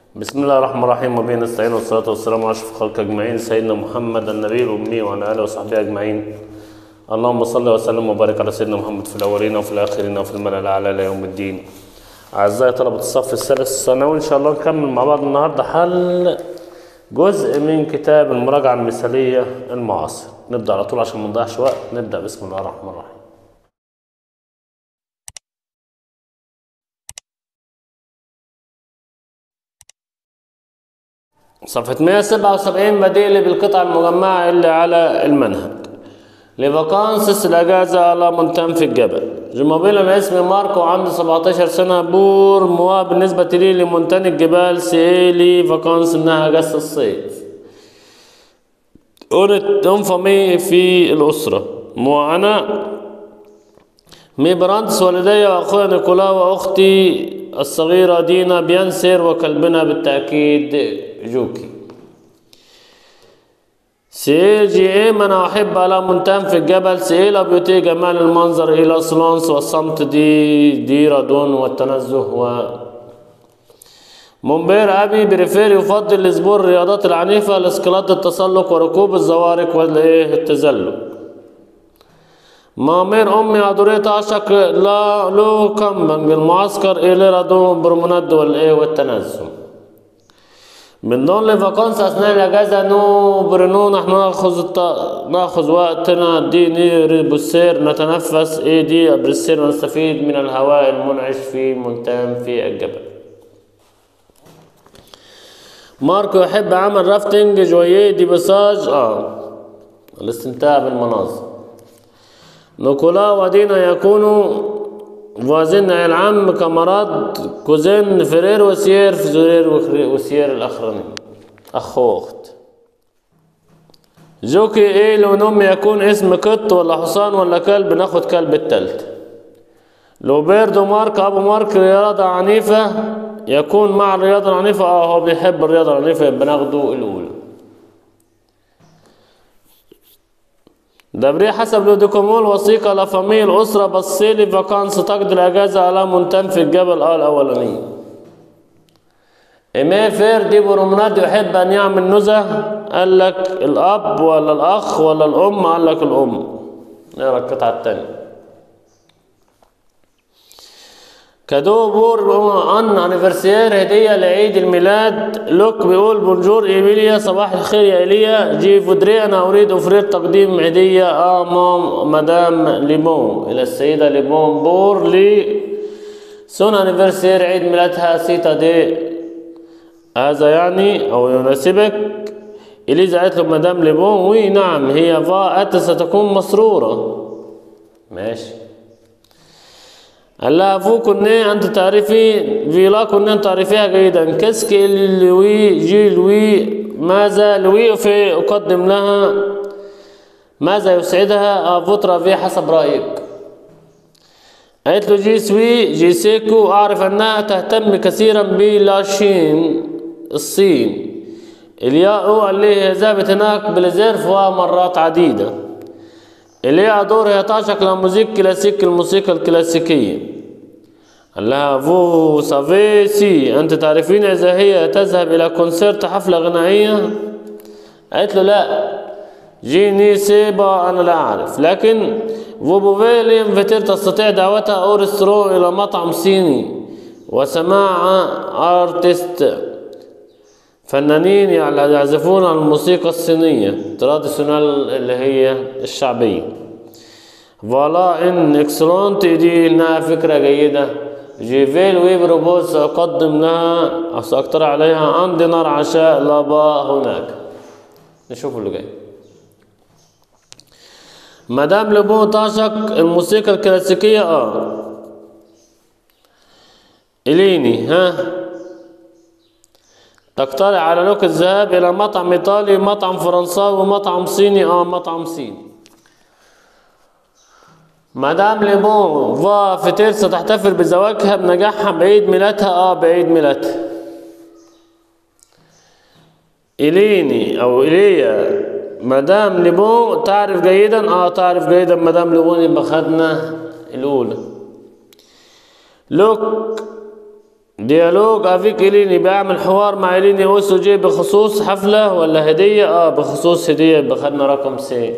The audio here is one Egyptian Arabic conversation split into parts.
بسم الله الرحمن الرحيم وبه نستعين والصلاة والسلام على أشرف الخلق أجمعين سيدنا محمد النبي الأمي وعلى آله وصحبه أجمعين اللهم صل وسلم وبارك على سيدنا محمد في الأولين وفي الآخرين وفي الملأ الأعلى إلى يوم الدين أعزائي طلبة الصف الثالث الثانوي إن شاء الله نكمل مع بعض النهاردة حل جزء من كتاب المراجعة المثالية المعاصر نبدأ على طول عشان ما نضيعش وقت نبدأ بسم الله الرحمن الرحيم صفحة 177 بديل بالقطع المجمعة اللي على المنهج لفاكانسس الأجازة على منتم في الجبل جموبيل أنا اسمي ماركو وعندي 17 سنة بور موا بالنسبة لي لمنتنى الجبال سيلي فاكانس إنها أجازة الصيف أونت أنفمي في الأسرة مو أنا مي برانتس والدي وأخويا نيكولا وأختي الصغيرة دينا بينسر وكلبنا بالتأكيد جوكي سيجي إيم أنا أحب على منتم في الجبل سئيل بيوتي جمال المنظر إلى سلونس والصمت دي دي رادون والتنزه و منبير أبي بريفير يفضل الأسبوع الرياضات العنيفة الاسكلات التسلق وركوب الزوارق والإيه التزلج مامير أمي عدورية تعشق لا لو كمبنج المعسكر إلى رادون برموناد والإيه والتنزه من ضمن الفاكانس أثناء الأجازة نو برنو نحن نأخذ الط... نأخذ وقتنا دي نير بالسير نتنفس إيه دي بالسير ونستفيد من الهواء المنعش في منتم في الجبل ماركو يحب عمل رافتنج جوية دي بساج آه الاستمتاع بالمناظر نيكولا ودينا يكونوا فوازين العم كامارات كوزين فرير وسير في زرير وسير الأخراني أخ وأخت جوكي إيه لو نوم يكون اسم قط ولا حصان ولا كلب ناخد كلب التالت لو بيردو مارك أبو مارك رياضة عنيفة يكون مع الرياضة العنيفة اه هو بيحب الرياضة العنيفة يبقى ناخده الأولى دبري حسب لوديكومول وثيقة لفامي الأسرة بصيلي فاكانس تقضي الأجازة على منتم في الجبل آه الأولاني إيمي فير دي برومناد يحب أن يعمل نزهة قال لك الأب ولا الأخ ولا الأم قال لك الأم نقرا القطعة التانية كادو بور ان انيفرسير هدية لعيد الميلاد لوك بيقول بونجور ايميليا صباح الخير يا ايليا جي فودري انا اريد افريد تقديم هدية امام مدام ليمون الى السيدة ليمون بور لي سون انيفرسير عيد ميلادها سيتا دي هذا يعني او يناسبك اليزا قالت له مدام ليمون وي نعم هي فا ات ستكون مسرورة ماشي الله فو كنا أنت تعرفي فيلا كنا تعرفيها جيدا كسك لوي جي لوي ماذا لوي في أقدم لها ماذا يسعدها أفوترا في حسب رأيك قالت له جي سوي جي سيكو أعرف أنها تهتم كثيرا بلاشين الصين الياء اللي ذهبت هناك بالزرف ومرات عديدة اللي دور هي تعشق لموسيقى كلاسيك الموسيقى الكلاسيكية قال لها فو سافي سي أنت تعرفين إذا هي تذهب إلى كونسيرت حفلة غنائية قالت له لا جيني سيبا أنا لا أعرف لكن فو بوفيلي انفتر تستطيع دعوتها أورسترو إلى مطعم صيني وسماع أرتست فنانين يعزفون على الموسيقى الصينية تراديسيونال اللي هي الشعبية فوالا ان اكسلونت دي انها فكرة جيدة جيفيل ويبروبوز سأقدم لها أو سأقترح عليها عندي نار عشاء لابا هناك نشوف اللي جاي مدام لبو تعشق الموسيقى الكلاسيكية اه إليني ها تقترح على لوك الذهاب إلى مطعم إيطالي مطعم فرنساوي ومطعم صيني أو مطعم صيني مدام ليبون فا فتير ستحتفل بزواجها بنجاحها بعيد ميلادها اه بعيد ميلادها إليني أو إيليا مدام ليبون تعرف جيدا اه تعرف جيدا مدام ليبون يبقى خدنا الأولى لوك ديالوج افيك إليني بيعمل حوار مع إليني أوسو جي بخصوص حفلة ولا هدية اه بخصوص هدية بخدنا رقم سي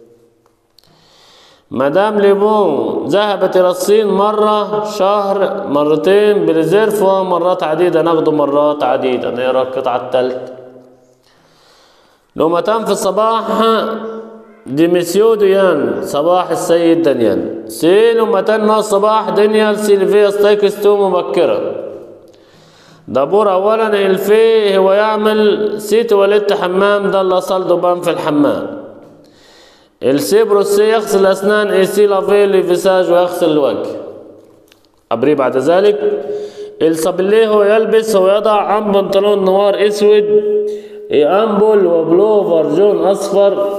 مدام ليبون ذهبت إلى الصين مرة شهر مرتين بريزيرف ومرات عديدة ناخده مرات عديدة نقرا القطعة التالتة لومتان في الصباح دي مسيو ديان صباح السيد دانيال سي لومتان الصباح دانيال سيلفي استيقظت مبكرا دابور اولا الفي هو يعمل سي تواليت حمام ده اللي صال دوبان في الحمام السيبروسي يغسل الاسنان ايسي لافي لفيساج ويغسل الوجه ابري بعد ذلك الصبليه هو يلبس ويضع عن بنطلون نوار اسود امبول وبلوفر جون اصفر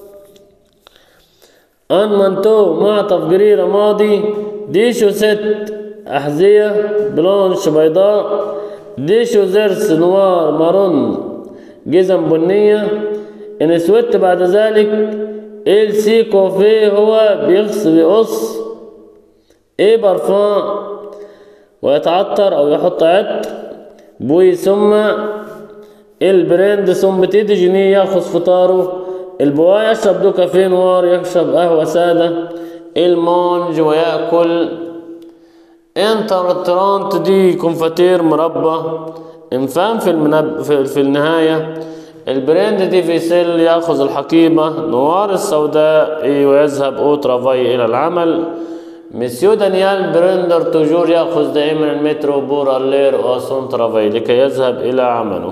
ان منتو معطف جريرة ماضي دي شوست احذية بلونش بيضاء دي شوزرس نوار مارون جزم بنية ان اسودت بعد ذلك ال سي كوفي هو بيغسل بيقص ايه برفان ويتعطر او يحط عطر بوي ثم البراند ثم بتيدي جنيه ياخذ فطاره البواي يشرب دو كافيه نوار يشرب قهوة سادة المونج ويأكل انترترانت دي كونفاتير مربى انفان في, المنب... في, في النهاية البراند دي في سيل يأخذ الحقيبة نوار السوداء ويذهب أو ترافاي إلى العمل مسيو دانيال برندر توجور يأخذ دائما المترو بور اللير وأسون ترافاي لكي يذهب إلى عمله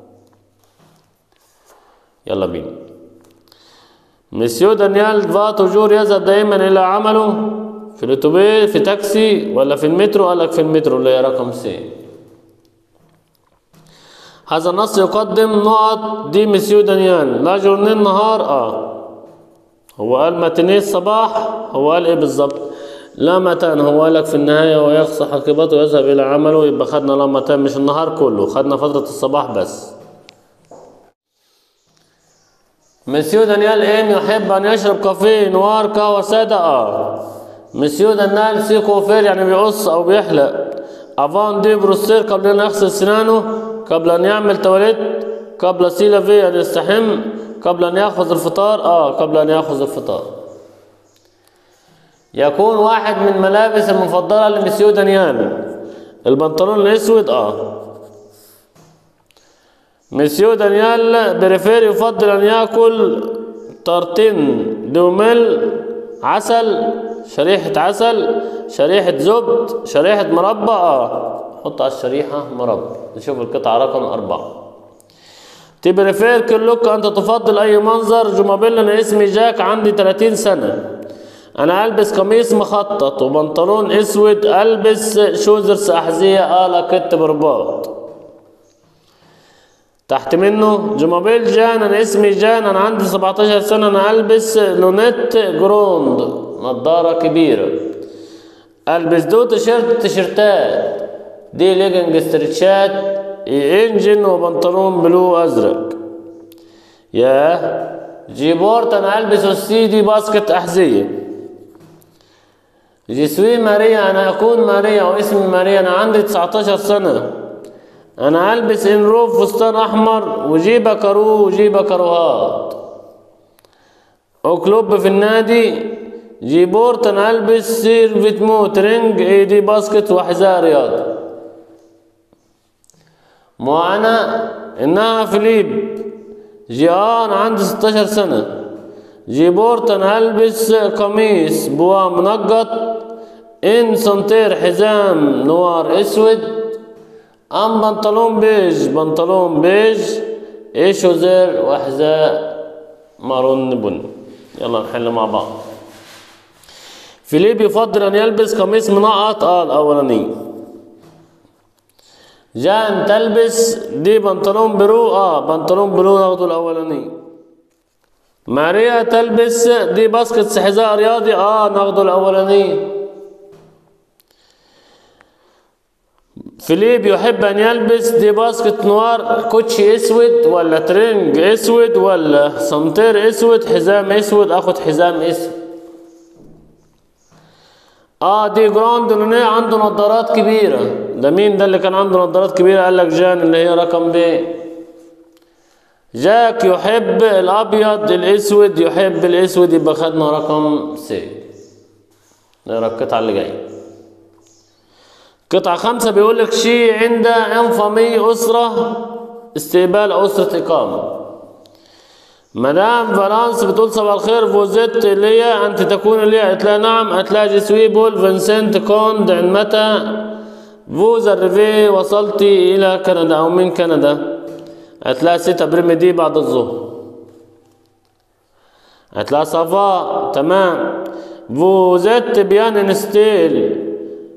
يلا بينا مسيو دانيال فا توجور يذهب دائما إلى عمله في الأتوبيس في تاكسي ولا في المترو قال لك في المترو اللي هي رقم سي هذا النص يقدم نقط دي مسيو دانيال لا جورني النهار اه هو قال ماتينيه الصباح هو قال ايه بالظبط لا متان هو قال لك في النهاية هو يخصى حقيبته ويذهب إلى عمله يبقى خدنا لا متان مش النهار كله خدنا فترة الصباح بس مسيو دانيال ام يحب ان يشرب كافيه نوار قهوة سادة اه مسيو دانيال سي كوفير يعني بيقص او بيحلق افان دي بروسير قبل ان يغسل سنانه قبل ان يعمل تواليت قبل سيلا في ان يستحم قبل ان ياخذ الفطار اه قبل ان ياخذ الفطار يكون واحد من ملابس المفضلة لمسيو دانيال البنطلون الاسود اه مسيو دانيال بريفير يفضل ان ياكل طرتين دوميل عسل شريحة عسل شريحة زبد شريحة مربى اه حط على الشريحة مربى نشوف القطعة رقم أربعة تبريفير كلك أنت تفضل أي منظر جمابيل أنا اسمي جاك عندي 30 سنة أنا ألبس قميص مخطط وبنطلون أسود ألبس شوزرس أحذية آلة كت برباط تحت منه جمابيل جان أنا اسمي جان أنا عندي 17 سنة أنا ألبس لونيت جروند نظارة كبيرة ألبس دو تيشيرت تيشيرتات دي ليجنج استرتشات انجن وبنطلون بلو ازرق ياه جيبورت انا البس السي دي باسكت احذيه جسوي ماريا انا اكون ماريا واسمي ماريا انا عندي 19 سنه انا البس انروب فستان احمر وجيبه كارو وجيبه كاروهات وكلوب في النادي جيبورت انا البس سير فيتمو ترنج اي دي باسكت وحذاء رياضي مو انا انها فيليب جيان عندي 16 سنة جيبورت انا هلبس قميص بوا منقط ان سنتير حزام نوار اسود ام بنطلون بيج بنطلون بيج ايش وزر وحذاء مارون بني يلا نحل مع بعض فيليب يفضل ان يلبس قميص منقط اه الاولاني جان تلبس دي بنطلون برو اه بنطلون برو ناخده الاولاني ماريا تلبس دي باسكت حذاء رياضي اه ناخده الاولاني فيليب يحب ان يلبس دي باسكت نوار كوتشي اسود ولا ترنج اسود ولا سنتير اسود حزام اسود اخد حزام اسود اه دي جراند لوني عنده نظارات كبيرة ده مين ده اللي كان عنده نظارات كبيرة قال لك جان اللي هي رقم ب جاك يحب الابيض الاسود يحب الاسود يبقى خدنا رقم س نقرا القطعة اللي جاية قطعة خمسة بيقول لك شي عند انفامي أسرة استقبال أسرة إقامة مدام فرانس بتقول صباح الخير فوزيت ليا أنت تكون ليا قالت لها نعم قالت لها جسوي بول فينسنت كوند عند متى فوز الريفي وصلتي إلى كندا أو من كندا قالت لها ست ابريل دي بعد الظهر قالت لها صفاء تمام فوزيت بيان انستيل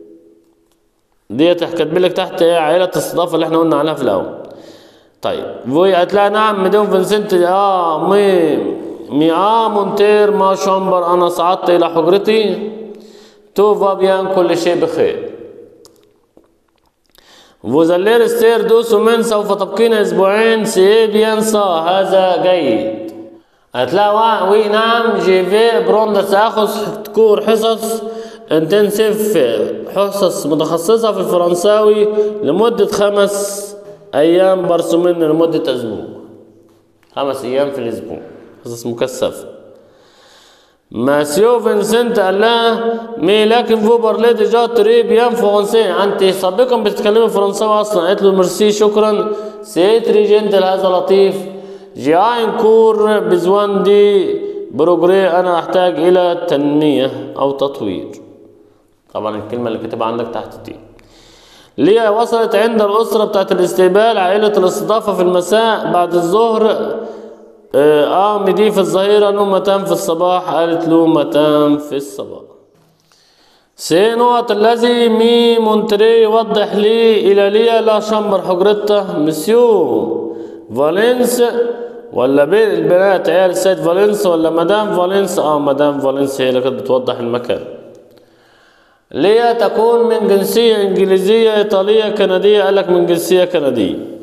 ديت كاتبين لك تحت ايه عائلة الاستضافة اللي احنا قلنا عليها في الأول طيب فوي قالت لها نعم مدام فينسنت اه مي مي اه مونتير ما شامبر انا صعدت الى حجرتي تو فا بيان كل شيء بخير فوزالير ستير دو سومين سوف تبقين اسبوعين سي بيان سا هذا جيد قالت لها وي نعم جي في بروندا ساخذ كور حصص انتنسيف حصص متخصصة في الفرنساوي لمدة خمس أيام برسومين لمدة أسبوع خمس أيام في الأسبوع حصص مكثفة ماسيو فينسنت قال لها مي لكن فو بارلي ديجا تري بيان فرنسي انت سابقا بتتكلمي فرنساوي اصلا قالت له ميرسي شكرا سي تري جنتل هذا لطيف جي ان كور بزوان دي بروجري انا احتاج الى تنميه او تطوير طبعا الكلمه اللي كاتبها عندك تحت دي ليا وصلت عند الأسرة بتاعت الاستقبال عائلة الاستضافة في المساء بعد الظهر آه مدي في الظهيرة نومتان في الصباح قالت له متان في الصباح سي نقط الذي مي مونتري يوضح لي إلى ليا لا شمبر حجرته مسيو فالنس ولا بين البنات عيال سيد فالنس ولا مدام فالنس اه مدام فالنس هي اللي كانت بتوضح المكان ليا تكون من جنسية إنجليزية إيطالية كندية قال لك من جنسية كندية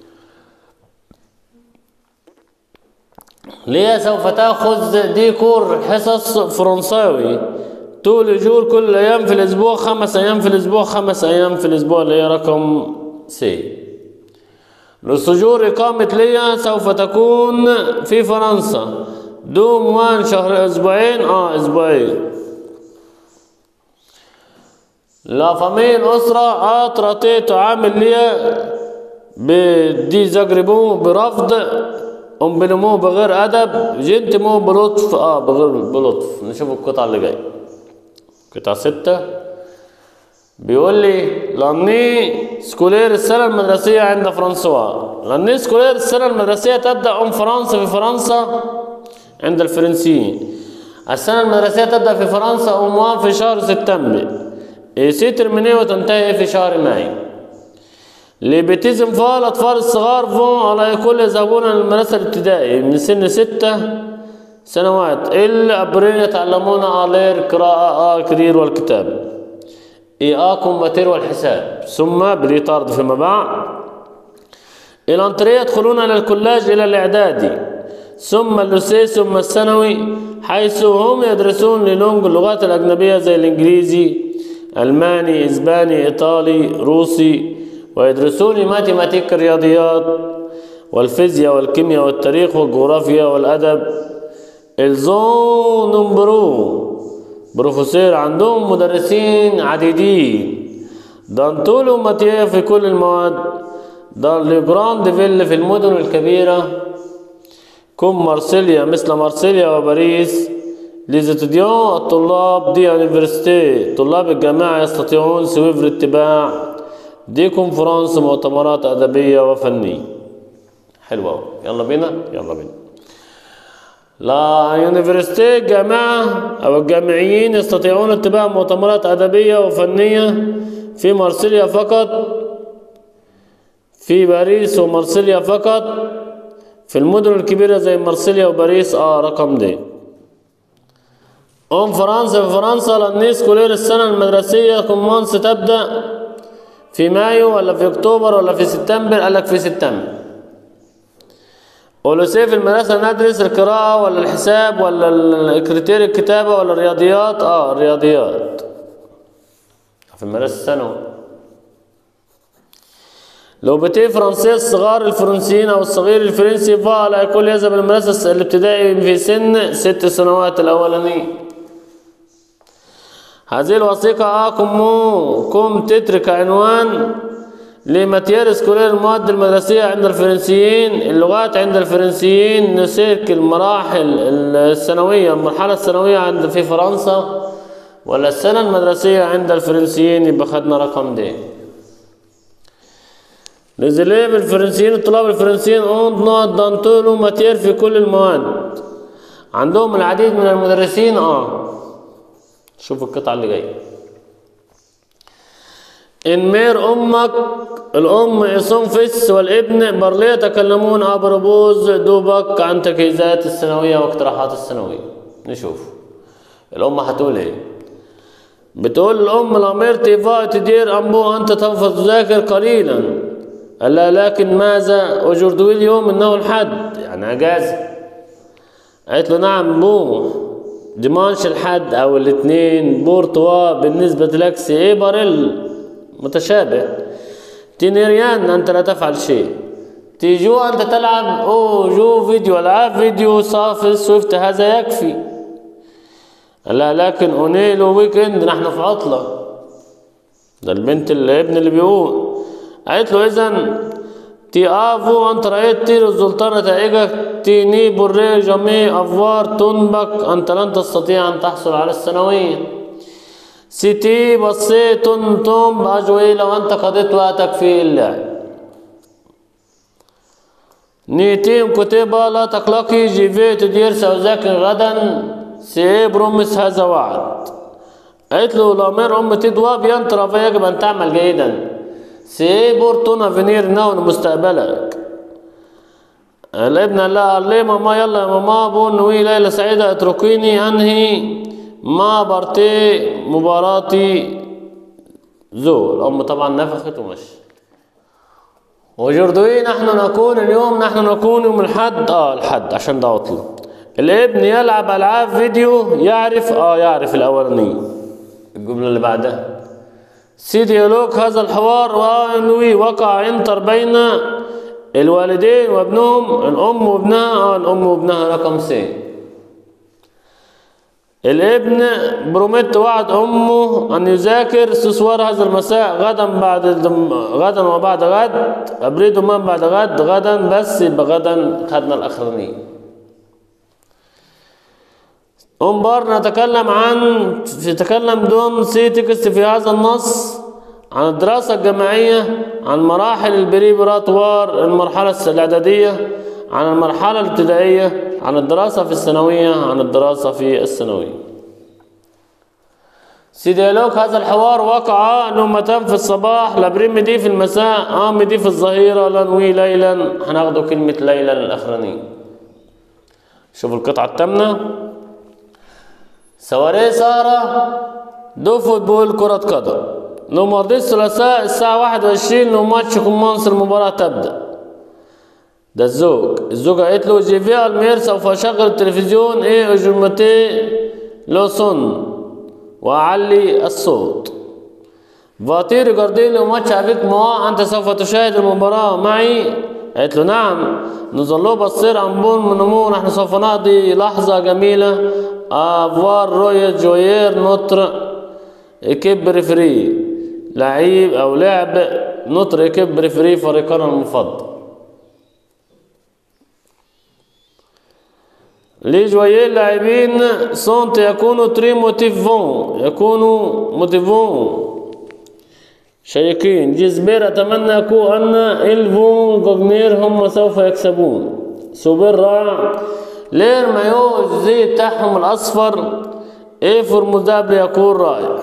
ليا سوف تأخذ دي كور حصص فرنساوي طول جور كل أيام في الأسبوع خمس أيام في الأسبوع خمس أيام في الأسبوع اللي هي رقم سي للسجور إقامة ليا سوف تكون في فرنسا دوم وان شهر أسبوعين آه أسبوعين لا فامي الأسرة أطرتي تعامل لي بدي زغربو برفض أم بلمو بغير أدب جنتمو بلطف آه بغير بلطف نشوف القطعة اللي جاية قطعة ستة بيقول لي لاني سكولير السنة المدرسية عند فرانسوا لاني سكولير السنة المدرسية تبدأ أم فرنسا في فرنسا عند الفرنسيين السنة المدرسية تبدأ في فرنسا أم في شهر سبتمبر سي ترمينيه وتنتهي في شهر مايو لبيتيزم فال الأطفال الصغار فون على يكون يذهبون للمدرسة الابتدائي من سن ستة سنوات الأبرين يتعلمون علير قراءة كرير والكتاب إي آ كومباتير والحساب ثم بريطارد فيما بعد الأنتريه يدخلون إلى الكلاج إلى الإعدادي ثم اللوسي ثم الثانوي حيث هم يدرسون للونج اللغات الأجنبية زي الإنجليزي ألماني إسباني إيطالي روسي ويدرسون ماتيماتيك الرياضيات والفيزياء والكيمياء والتاريخ والجغرافيا والأدب الزون نمبرو بروفيسور عندهم مدرسين عديدين دانتولو ماتيا في كل المواد دان لجراند فيل في المدن الكبيرة كم مارسيليا مثل مارسيليا وباريس ليزيتوديون الطلاب دي يونيفرسيتي طلاب الجامعة يستطيعون سويفر اتباع دي كونفرنس مؤتمرات أدبية وفنية حلوة يلا بينا يلا بينا لا يونيفرسيتي الجامعة أو الجامعيين يستطيعون اتباع مؤتمرات أدبية وفنية في مارسيليا فقط في باريس ومارسيليا فقط في المدن الكبيرة زي مارسيليا وباريس اه رقم دي أم فرنسا في فرنسا للنيس كولير السنة المدرسية كومونس تبدأ في مايو ولا في أكتوبر ولا في سبتمبر قال لك في سبتمبر ولسي في المدرسة ندرس القراءة ولا الحساب ولا الكريتير الكتابة ولا الرياضيات اه الرياضيات في المدرسة الثانوي لو بتي فرنسية الصغار الفرنسيين أو الصغير الفرنسي فعل يكون يذهب المدرسة الابتدائي في سن ست سنوات الأولانية هذه الوثيقة آكم كم تترك عنوان لماتير سكولير المواد المدرسية عند الفرنسيين اللغات عند الفرنسيين نسيك المراحل الثانوية المرحلة الثانوية عند في فرنسا ولا السنة المدرسية عند الفرنسيين يبقى خدنا رقم دي لزليب الفرنسيين الطلاب الفرنسيين اون نوت دانتولو ماتير في كل المواد عندهم العديد من المدرسين اه شوفوا القطعة اللي جاية إن مير أمك الأم إصوم فيس والابن برليه يتكلمون أبربوز دوبك عن تجهيزات السنوية واقتراحات السنوية نشوف الأم هتقول إيه بتقول الأم الأمير تيفا تدير أمبو أنت سوف تذاكر قليلا ألا لكن ماذا أجردوا اليوم إنه الحد يعني أجازة قالت له نعم بو ديمانش الحد أو الاثنين بورتوا بالنسبة لك سي إيه باريل متشابه تينيريان أنت لا تفعل شيء تيجو أنت تلعب أو جو فيديو ألعاب فيديو صافي سويفت هذا يكفي لا لكن أونيلو ويكند نحن في عطلة ده البنت الابن اللي بيقول قالت له إذا تي افو انت رأيت تير الزلطان نتائجك تيني بري جميع افوار تنبك انت لن تستطيع ان تحصل على السنوية سيتي بصيت تم باجوي لو انت قضيت وقتك في اللعب نيتيم كتيبة لا تقلقي جيفي تدير سوزاك غدا سي برومس هذا وعد قالت له الأمير أم تدوى بينطرى فيجب أن تعمل جيدا سي بورتونا فينير نون مستقبلك الابن قال لها قال لي ماما يلا يا ماما بون نوي ليلة سعيدة اتركيني أنهي ما بارتي مباراتي زو الأم طبعا نفخت ومشي وجردوي نحن نكون اليوم نحن نكون يوم الحد اه الحد عشان ده عطلة الابن يلعب ألعاب فيديو يعرف اه يعرف الأولانية الجملة اللي بعدها سي ديالوج هذا الحوار وانوي وقع انتر بين الوالدين وابنهم الام وابنها اه الام وابنها رقم سي الابن بروميت وعد امه ان يذاكر سسوار هذا المساء غدا بعد غدا وبعد غد ابريد ما بعد غد غدا بس يبقى غدا خدنا الاخرانيه انبار نتكلم عن نتكلم دون سي تكست في هذا النص عن الدراسة الجامعية عن مراحل البريبراتوار المرحلة الإعدادية عن المرحلة الابتدائية عن الدراسة في الثانوية عن الدراسة في الثانوية سي ديالوج هذا الحوار وقع نومتان في الصباح لابريم دي في المساء ام دي في الظهيرة لنوي ليلا هناخده كلمة ليلا الأخرانية شوفوا القطعة الثامنة سواري سارة دو فوتبول كرة قدم لو مرضي الثلاثاء الساعة واحد وعشرين لو ماتش كومانس المباراة تبدأ ده الزوج الزوجة قالت له جيفي المير سوف أشغل التلفزيون إيه أجرمتي لو صن وأعلي الصوت فاتير جاردين لو ماتش أفيك موا أنت سوف تشاهد المباراة معي قالت له نعم نظلوا بصير أنبون من نمو نحن سوف نقضي لحظة جميلة افوار رويا جوير نطر اكيب ريفري لعيب او لعب نطر اكيب ريفري فريقنا المفضل لي جوير لاعبين سونت يكونوا تري موتيفون يكونوا موتيفون شيقين جزبير اتمنى يكون ان الفون جوجنير هم سوف يكسبون سوبر رائع ليه المايو الزي بتاعهم الاصفر ايه فورموزابل يكون رائع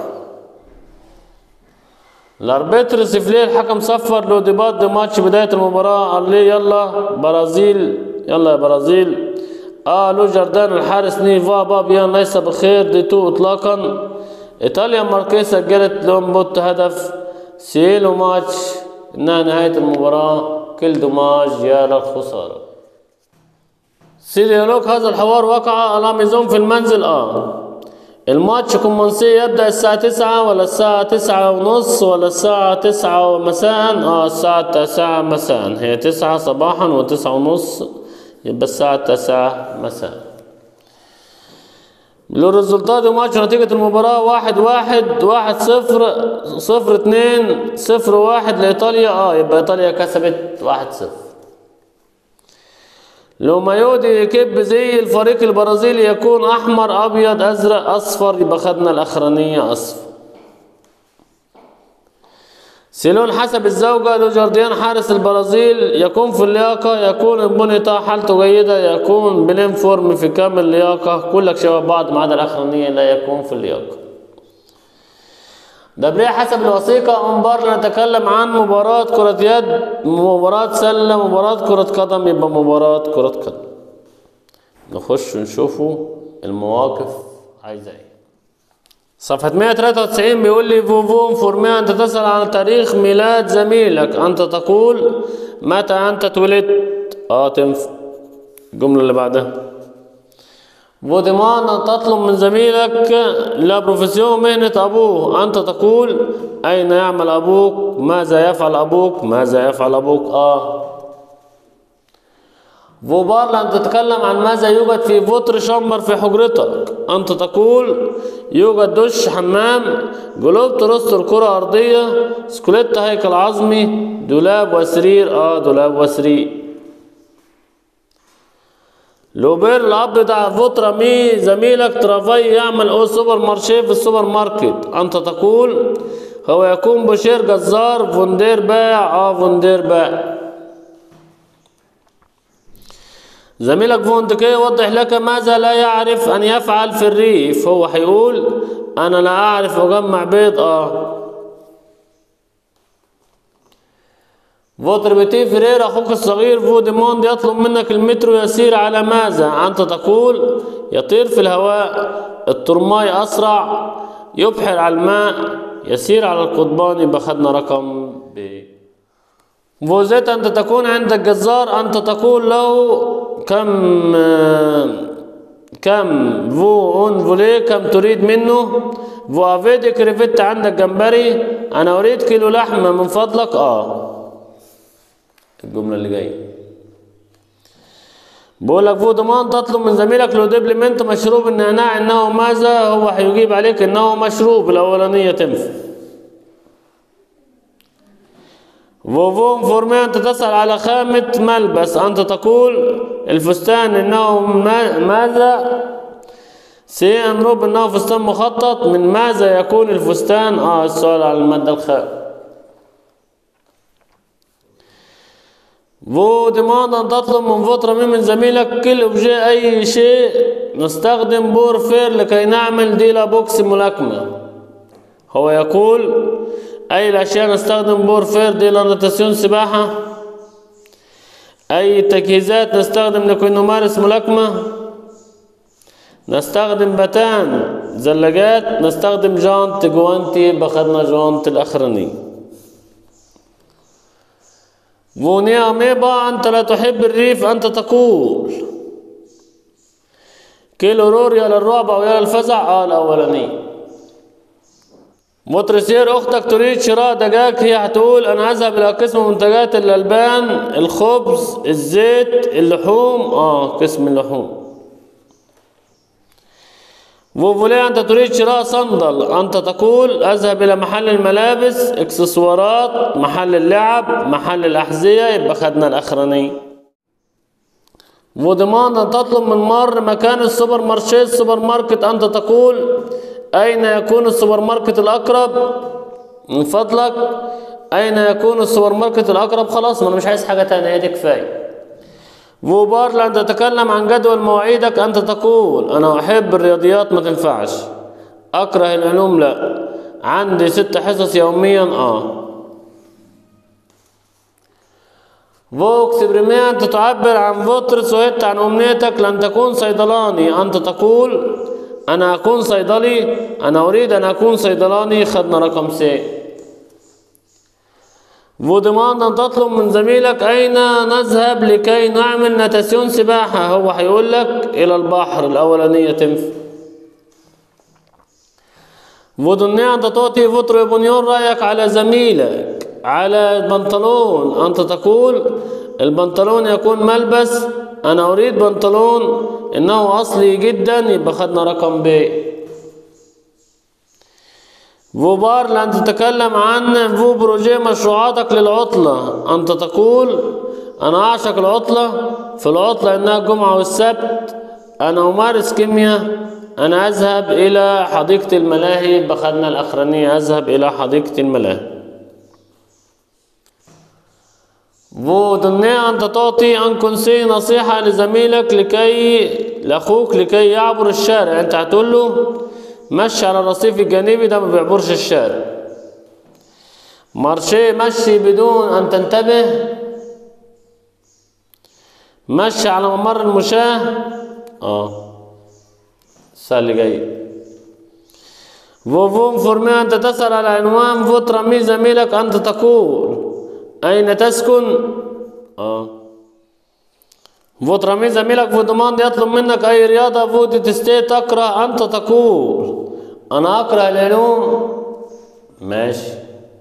الاربيتر سيفليه الحكم صفر لو ديبات دي ماتش بداية المباراة قال لي يلا برازيل يلا يا برازيل قالوا جردان الحارس نيفا بابيان ليس بخير دي تو اطلاقا ايطاليا ماركي سجلت لهم بوت هدف سيلو ماتش انها نهاية المباراة كل دوماج يا للخسارة سيديالوج هذا الحوار وقع على ميزون في المنزل اه الماتش كومونسي يبدأ الساعة تسعة ولا الساعة تسعة ونص ولا الساعة تسعة مساء اه الساعة تسعة مساء هي تسعة صباحا وتسعة ونص يبقى الساعة تسعة مساء لو الريزولتات ماتش نتيجة المباراة واحد واحد واحد صفر صفر اتنين صفر واحد لإيطاليا اه يبقى إيطاليا كسبت واحد صفر لو مايودي يكب زي الفريق البرازيلي يكون احمر ابيض ازرق اصفر يبقى خدنا الاخرانيه اصفر سيلون حسب الزوجة لو جارديان حارس البرازيل يكون في اللياقة يكون بونيتا حالته جيدة يكون بلين فورم في كامل اللياقة كلك شبه بعض ما عدا الأخرانية لا يكون في اللياقة دبرية حسب الوثيقة انبار نتكلم عن مباراة كرة يد مباراة سلة مباراة كرة قدم يبقى مباراة كرة قدم نخش نشوفوا المواقف عايزة ايه صفحة 193 بيقول لي فوفون فورمي أنت تسأل عن تاريخ ميلاد زميلك أنت تقول متى أنت اتولدت اه تنفع الجملة اللي بعدها فوديمان أن تطلب من زميلك لا بروفيسيون مهنة أبوه أنت تقول أين يعمل أبوك ماذا يفعل أبوك ماذا يفعل أبوك آه فوبار لأن تتكلم عن ماذا يوجد في فوتر شمبر في حجرتك أنت تقول يوجد دش حمام جلوب ترست الكرة أرضية سكوليت هيكل عظمي دولاب وسرير آه دولاب وسرير لوبير الأب بتاع فوترا مي زميلك ترافي يعمل أو سوبر مارشي في السوبر ماركت أنت تقول هو يكون بشير جزار فوندير باع اه فوندير باع زميلك فوندكي يوضح لك ماذا لا يعرف أن يفعل في الريف هو هيقول أنا لا أعرف أجمع بيض اه فوتر بيتي فرير أخوك الصغير فوديموند يطلب منك المترو يسير على ماذا أنت تقول يطير في الهواء الترماي أسرع يبحر على الماء يسير على القضبان يبقى خدنا رقم ب فوزيت أنت تكون عند الجزار أنت تقول له كم كم فو اون فولي كم تريد منه فو افيدي كريفيت عندك جمبري أنا أريد كيلو لحمة من فضلك آه الجملة اللي جاية بقول لك فو ضمان تطلب من زميلك لو دبلمنت مشروب النعناع انه ماذا هو هيجيب عليك انه مشروب الاولانية تنفع فوفون فورمي انت تسأل على خامة ملبس انت تقول الفستان انه ماذا سي انروب انه فستان مخطط من ماذا يكون الفستان اه السؤال على المادة الخام فو ديماند أن تطلب من فترة من زميلك كل أوبجي أي شيء نستخدم بور فير لكي نعمل ديلا بوكس ملاكمة هو يقول أي الأشياء نستخدم بور فير ديلا نتاسيون سباحة أي تجهيزات نستخدم لكي نمارس ملاكمة نستخدم بتان زلاجات نستخدم جانت جوانتي بخدنا جانت الأخراني فونيا أميبا أنت لا تحب الريف أنت تقول كيلو رور يا للرعب أو يا للفزع آه الأولاني مترسير أختك تريد شراء دجاج هي هتقول أنا أذهب إلى قسم منتجات الألبان الخبز الزيت اللحوم آه قسم اللحوم فوفولي أنت تريد شراء صندل أنت تقول أذهب إلى محل الملابس إكسسوارات محل اللعب محل الأحذية يبقى خدنا الأخراني فودمان أن تطلب من مر مكان السوبر مارشي السوبر ماركت أنت تقول أين يكون السوبر ماركت الأقرب من فضلك أين يكون السوبر ماركت الأقرب خلاص ما أنا مش عايز حاجة تانية هي دي كفاية فوبار لأن تتكلم عن جدول مواعيدك أنت تقول أنا أحب الرياضيات ما تنفعش أكره العلوم لا عندي ست حصص يوميا آه فوكس بريمير أنت تعبر عن فوتر سويت عن أمنيتك لن تكون صيدلاني أنت تقول أنا أكون صيدلي أنا أريد أن أكون صيدلاني خدنا رقم سي فودمان أن تطلب من زميلك أين نذهب لكي نعمل نتاسيون سباحة هو هيقول لك إلى البحر الأولانية تنفع فودنيا أنت تعطي فطر بنيون رأيك على زميلك على البنطلون أنت تقول البنطلون يكون ملبس أنا أريد بنطلون إنه أصلي جدا يبقى خدنا رقم ب فوبار لأن تتكلم عن فو بروجي مشروعاتك للعطلة أنت تقول أنا أعشق العطلة في العطلة إنها الجمعة والسبت أنا أمارس كيمياء أنا أذهب إلى حديقة الملاهي بخدنا الأخرانية أذهب إلى حديقة الملاهي ودنيا أنت تعطي أن كنسي نصيحة لزميلك لكي لأخوك لكي يعبر الشارع أنت هتقول له مشي على الرصيف الجانبي ده ما بيعبرش الشارع مارشي مشي بدون أن تنتبه مشي على ممر المشاة اه السؤال اللي جاي فوفوم فورمي أنت تسأل على عنوان فو ترمي زميلك أنت تقول أين تسكن؟ اه فو ترمي زميلك فو دمان يطلب منك أي رياضة فو تستي تقرأ أنت تقول أنا أقرأ العلوم ماشي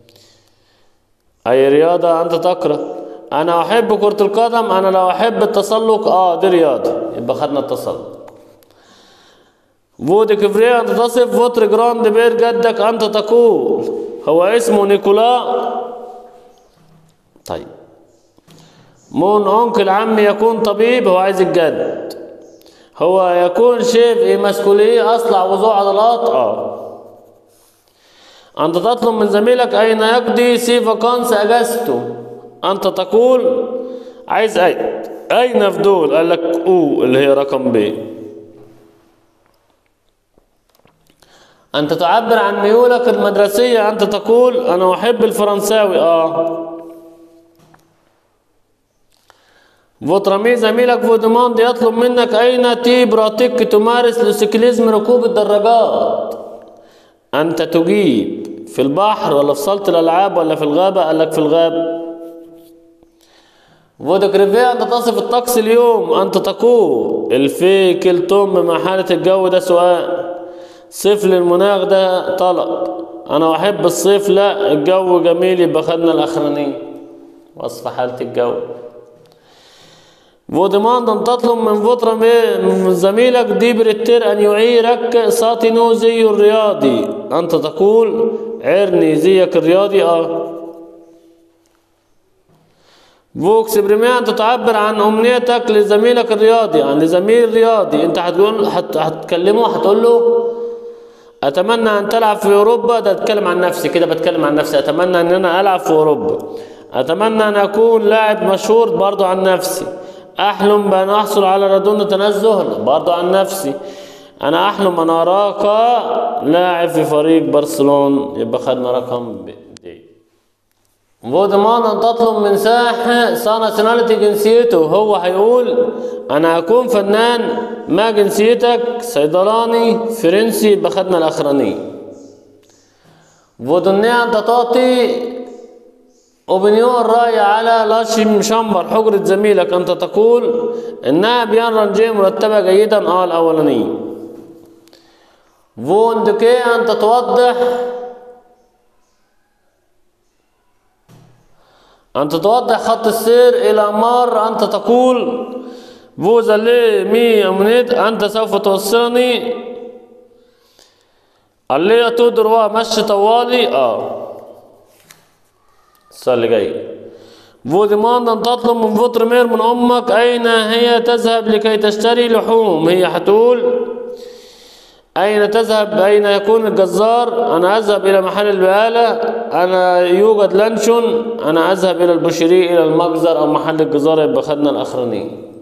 أي رياضة أنت تقرأ أنا أحب كرة القدم أنا لو أحب التسلق آه دي رياضة يبقى خدنا التسلق فو دي كفريا أنت تصف فوتر جراند بير جدك أنت تقول هو اسمه نيكولا طيب مون أنكل عمي يكون طبيب هو عايز الجد هو يكون شيف إيه مسكولية أصلع وذو عضلات آه أنت تطلب من زميلك أين يقضي سي فاكانس أجازته أنت تقول عايز أي أين في دول قال لك أو اللي هي رقم ب أنت تعبر عن ميولك المدرسية أنت تقول أنا أحب الفرنساوي آه فوترمي زميلك فودمان يطلب منك أين تي براتيك تمارس السيكليزم ركوب الدراجات أنت تجيب في البحر ولا في صالة الألعاب ولا في الغابة قال لك في الغابة فودكريفيا أنت تصف الطقس اليوم أنت تقول الفي كلتم مع حالة الجو ده سؤال صيف للمناخ ده طلب أنا أحب الصيف لا الجو جميل يبقى خدنا الأخرانية وصف حالة الجو وديماند أن تطلب من فترة من زميلك دي بريتير أن يعيرك ساتينو زي الرياضي أنت تقول عرني زيك الرياضي آه فوكس بريمير أنت تعبر عن أمنيتك لزميلك الرياضي يعني لزميل رياضي أنت هتقول هت... هتكلمه هتقول له أتمنى أن تلعب في أوروبا ده أتكلم عن نفسي كده بتكلم عن نفسي أتمنى أن أنا ألعب في أوروبا أتمنى أن أكون لاعب مشهور برضو عن نفسي أحلم بأن أحصل على رضون تنزه برضو عن نفسي أنا أحلم أن أراك لاعب في فريق برشلونة يبقى خدنا رقم دي فودمان أن تطلب من ساح سناليتي جنسيته هو هيقول أنا أكون فنان ما جنسيتك صيدلاني فرنسي يبقى خدنا الأخراني فودنيا أنت تعطي اوبنيون رأي على لاشم شمبر حجرة زميلك أنت تقول إنها بيان رنجي مرتبة جيدا آه الأولانية فون دوكي أنت توضح أنت توضح خط السير إلى مار أنت تقول فوزا لي مي أمنيت أنت سوف توصلني اللي تدروا مشي طوالي آه السؤال اللي جاي فوديماند أن تطلب من فوترمير من أمك أين هي تذهب لكي تشتري لحوم هي هتقول أين تذهب أين يكون الجزار أنا أذهب إلى محل البقالة أنا يوجد لانشون أنا أذهب إلى البشري إلى المجزر أو محل الجزارة يبقى خدنا الأخرانيين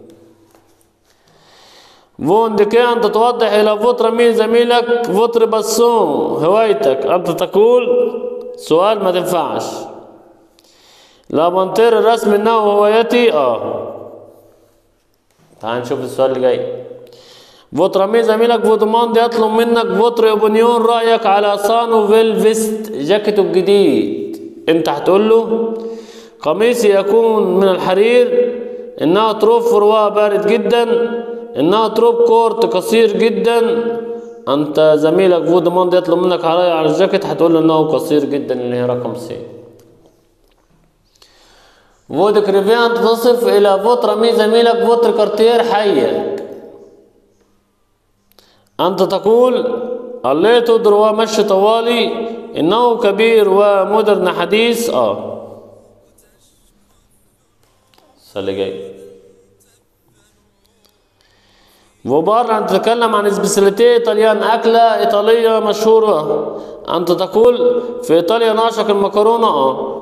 فون ديكي أنت توضح إلى فطر مين زميلك فطر بسون هوايتك أنت تقول سؤال ما تنفعش لا منطير الرسم انه هوايتي اه تعال نشوف السؤال اللي جاي فوتر مين زميلك فوتمان يطلب منك فوتر اوبنيون رايك على صانو فيل فيست جاكيته الجديد انت هتقول له قميصي يكون من الحرير انها تروب فروا بارد جدا انها تروب كورت قصير جدا انت زميلك فودموند يطلب منك على على الجاكيت هتقول له انه قصير جدا اللي هي رقم سي فود كريفيان تصف الى فوت رمي زميلك فوت كارتير حيك انت تقول الليتو دروا مشي طوالي انه كبير ومودرن حديث اه اللي جاي وبره أنت تتكلم عن سبيسياليتي إيطاليان أكلة إيطالية مشهورة أنت تقول في إيطاليا نعشق المكرونة آه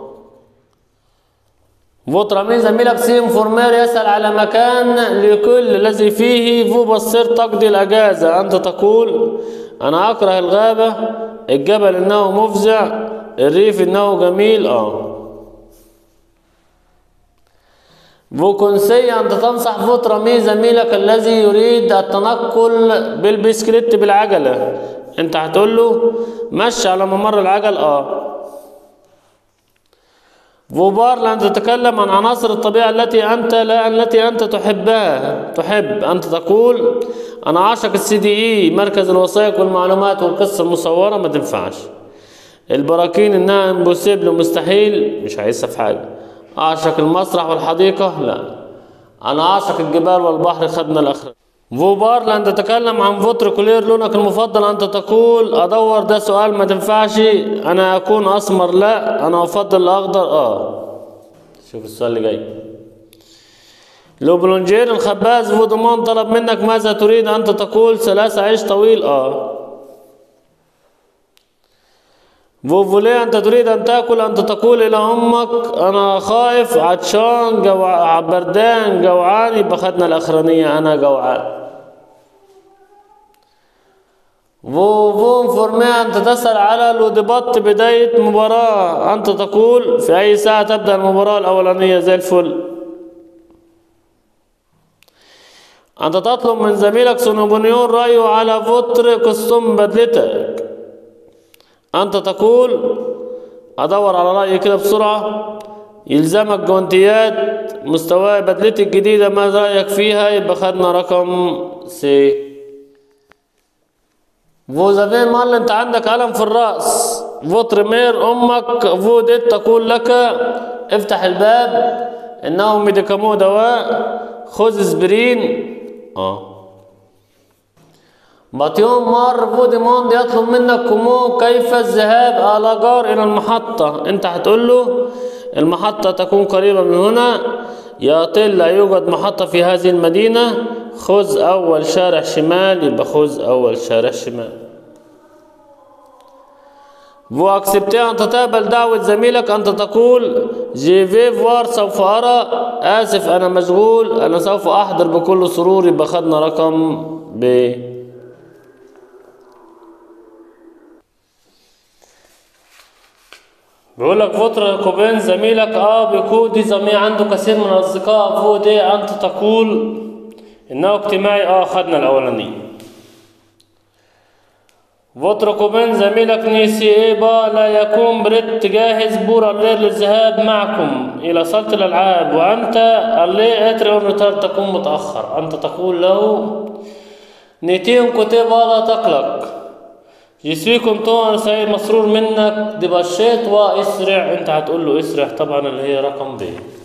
فوترامين زميلك سيم فورمير يسأل على مكان لكل الذي فيه فو بصير تقضي الأجازة أنت تقول أنا أكره الغابة الجبل إنه مفزع الريف إنه جميل آه فوكونسي أنت تنصح فوترامي زميلك الذي يريد التنقل بالبسكليت بالعجلة أنت هتقول له مشي على ممر العجل آه فوبار لأن تتكلم عن عناصر الطبيعة التي أنت لا التي أنت تحبها تحب أنت تقول أنا عاشق السي دي إي مركز الوثائق والمعلومات والقصة المصورة ما تنفعش البراكين إنها امبوسيبل مستحيل مش عايزها في حاجة أعشق المسرح والحديقة لا أنا أعشق الجبال والبحر خدنا الآخرة فوبار لأن تتكلم عن فوتر كولير لونك المفضل أنت تقول أدور ده سؤال ما تنفعش أنا أكون أسمر لا أنا أفضل الأخضر آه شوف السؤال اللي جاي لو بلونجير الخباز فودمان طلب منك ماذا تريد أنت تقول ثلاثة عيش طويل آه فوفولي أنت تريد أن تأكل أنت تقول إلى أمك أنا خايف عطشان جوع بردان جوعان يبقى خدنا الأخرانية أنا جوعان فوفون فورمي أنت تسأل على لودبط بداية مباراة أنت تقول في أي ساعة تبدأ المباراة الأولانية زي الفل أنت تطلب من زميلك سونوبونيون رأيه على فوتر كستوم بدلتك أنت تقول أدور على رأيي كده بسرعة يلزمك جوانتيات مستوى بدلتي الجديدة ما رأيك فيها يبقى خدنا رقم سي فوزافين مال انت عندك ألم في الرأس فوترمير أمك فودت تقول لك افتح الباب إنه ميديكامو دواء خذ اسبرين اه بطيوم مار فوديموند يطلب منك كومو كيف الذهاب على جار إلى المحطة أنت هتقول له المحطة تكون قريبة من هنا يا طل لا يوجد محطة في هذه المدينة خذ أول شارع شمال يبقى خذ أول شارع شمال فو اكسبتي أن تتقبل دعوة زميلك أنت تقول جي في فوار سوف أرى آسف أنا مشغول أنا سوف أحضر بكل سرور يبقى خدنا رقم ب بيقول لك فترة كوبين زميلك اه بيكون زميل عنده كثير من الأصدقاء فوق دي أنت تقول إنه اجتماعي اه خدنا الأولاني فترة كوبين زميلك نيسي إيبا لا يكون بريت جاهز بورا الليل للذهاب معكم إلى صالة الألعاب وأنت اللي اتري الريتار تكون متأخر أنت تقول له نيتين كتيبة لا تقلق يسويكم طبعا سعيد مسرور منك دبشيت واسرع انت هتقول له اسرع طبعا اللي هي رقم ب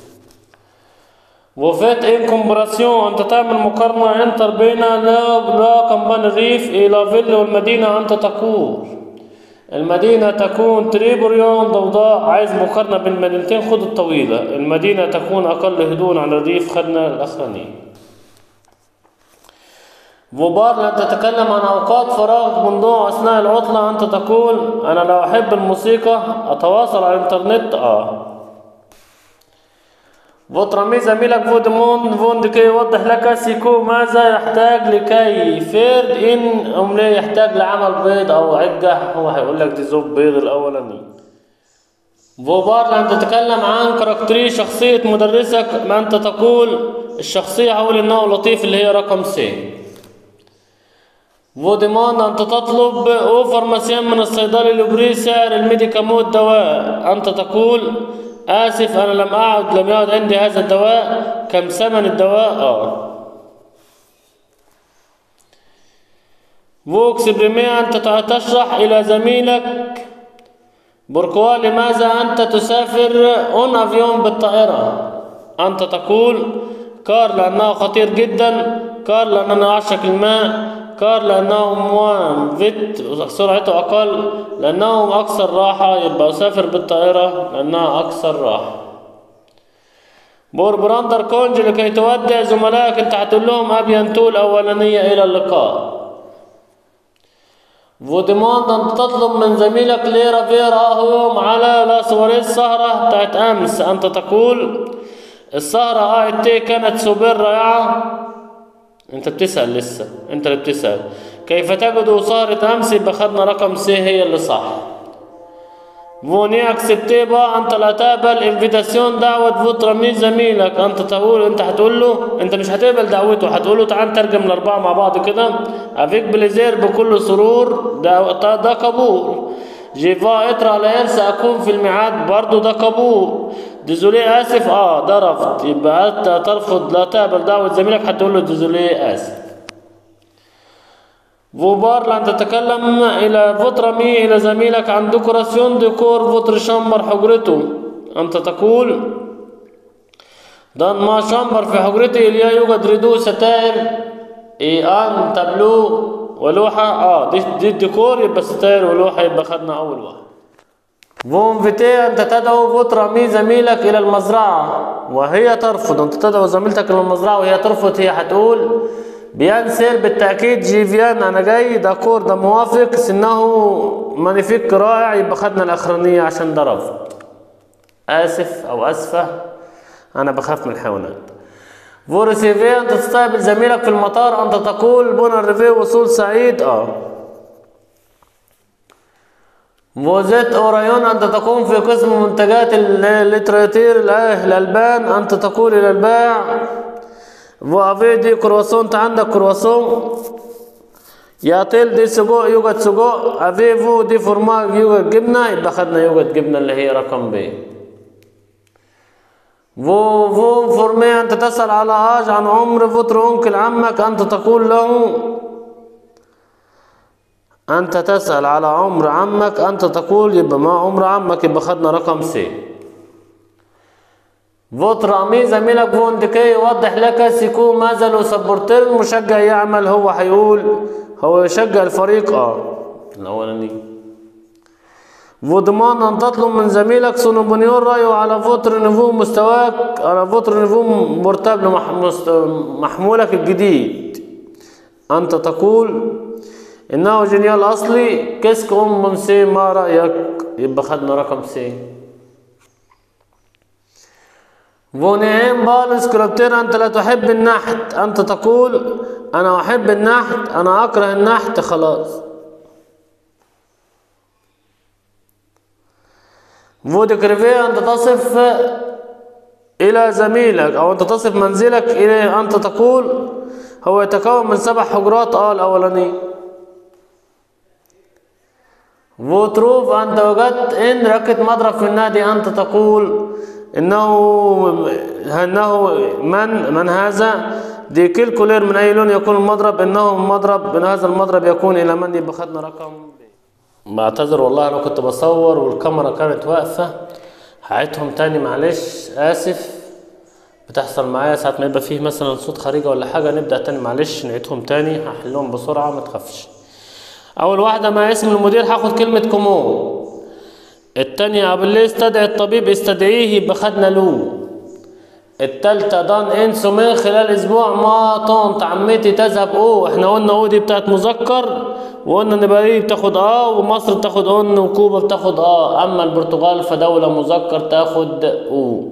وفات ان كومبراسيون انت تعمل مقارنة انتر بين لا لا كمبان الريف الى فيل والمدينة انت تقول المدينة تكون تريبوريون ضوضاء عايز مقارنة بين مدينتين خد الطويلة المدينة تكون اقل هدوء على الريف خدنا الاخرانية فوبار لا تتكلم عن أوقات فراغ من ضوء أثناء العطلة أنت تقول أنا لو أحب الموسيقى أتواصل على الإنترنت آه فوترامي زميلك فودمون فون كي يوضح لك سيكو ماذا يحتاج لكي فيرد إن أملي يحتاج لعمل بيض أو عجة هو هيقول لك دي زوب بيض الأولاني فوبار لأن تتكلم عن كاركتري شخصية مدرسك ما أنت تقول الشخصية هقول إنه لطيف اللي هي رقم سي فوديمان أنت تطلب أو فارماسيان من الصيدلي لبري سعر الميديكامو الدواء أنت تقول آسف أنا لم أعد لم يعد عندي هذا الدواء كم ثمن الدواء آه فوكس بريمي أنت تشرح إلى زميلك بوركوا لماذا أنت تسافر أون أفيون بالطائرة أنت تقول كار لأنه خطير جدا كار لأنه أعشق الماء كار لأنه موان فيت سرعته أقل لأنه أكثر راحة يبقى أسافر بالطائرة لأنها أكثر راحة بور براندر كونج لكي تودع زملائك انت هتقول لهم أبينتو الأولانية إلى اللقاء فوديموند أن تطلب من زميلك ليرا فيرا يوم على لا سواري السهرة بتاعت أمس أنت تقول السهرة قاعد تي كانت سوبر رائعة أنت بتسأل لسه أنت اللي بتسأل كيف تجد سهرة أمس يبقى خدنا رقم سي هي اللي صح فوني اكسبتي با انت لا تقبل انفيتاسيون دعوة فوتر مين زميلك انت تقول انت هتقول له انت مش هتقبل دعوته هتقول له تعال نترجم الاربعة مع بعض كده افيك بليزير بكل سرور ده, ده, ده قبول جيفا اترى على يرس اكون في الميعاد برضو ده قبول ديزولي اسف اه ده رفض يبقى انت ترفض لا تقبل دعوة زميلك هتقول له ديزولي اسف فوبار لأن تتكلم إلى فطرمي إلى زميلك عن ديكوراسيون ديكور فطر شمبر حجرته أنت تقول دان ما شمبر في حجرتي إليا يوجد ردو ستائر إي أن تابلو ولوحة آه دي, دي الديكور يبقى ستائر ولوحة يبقى خدنا أول واحد فون فيتي أنت تدعو فطرمي زميلك إلى المزرعة وهي ترفض أنت تدعو زميلتك إلى المزرعة وهي ترفض هي هتقول بينسر بالتأكيد جيفيان أنا جاي ده كور ده موافق سنه مانيفيك رائع يبقى خدنا الأخرانية عشان ده رفض آسف أو أسفة أنا بخاف من الحيوانات فورسيفي أنت تستقبل زميلك في المطار أنت تقول بونا ريفي وصول سعيد أه فوزيت أوريون أنت تقوم في قسم منتجات الليتراتير الألبان أنت تقول إلى البائع وافي دي كرواسون انت عندك كرواسون ياتيل دي سجق يوجد سجق افيفو دي فورماج يوجد جبنة يبقى خدنا يوجد جبنة اللي هي رقم ب فو فو فورمي انت تسأل على اج عن عمر فطر انكل عمك انت تقول له انت تسأل على عمر عمك انت تقول يبقى ما عمر عمك يبقى خدنا رقم سي فوتر امي زميلك فون دكي يوضح لك سيكون ماذا لو سبورتير المشجع يعمل هو هيقول هو يشجع الفريق اه الاولاني فودمان ان تطلب من زميلك سونوبونيون رايه على فوتر نيفو مستواك على فوتر نيفو مرتب محمولك الجديد انت تقول انه جنيال اصلي كيسك ام سي ما رايك يبقى خدنا رقم سي فونيم بال سكريبتير أنت لا تحب النحت أنت تقول أنا أحب النحت أنا أكره النحت خلاص فودكريفي أنت تصف إلى زميلك أو أنت تصف منزلك إلى أنت تقول هو يتكون من سبع حجرات آه الأولاني فوتروف أنت وجدت إن ركت مضرب في النادي أنت تقول انه انه من من هذا دي كل كولير من اي لون يكون المضرب انه مضرب من هذا المضرب يكون الى من يبقى خدنا رقم بعتذر والله انا كنت بصور والكاميرا كانت واقفه هعيدهم تاني معلش اسف بتحصل معايا ساعات ما يبقى فيه مثلا صوت خارجي ولا حاجه نبدا تاني معلش نعيدهم تاني هحلهم بسرعه ما تخافش اول واحده مع اسم المدير هاخد كلمه كومون التانية قبل ليه استدعي الطبيب استدعيه يبقى خدنا له التالتة دان انسو من خلال اسبوع ما طنط عمتي تذهب او احنا قلنا او دي بتاعت مذكر وقلنا ان باريس بتاخد اه ومصر بتاخد ان وكوبا بتاخد اه اما البرتغال فدولة مذكر تاخد او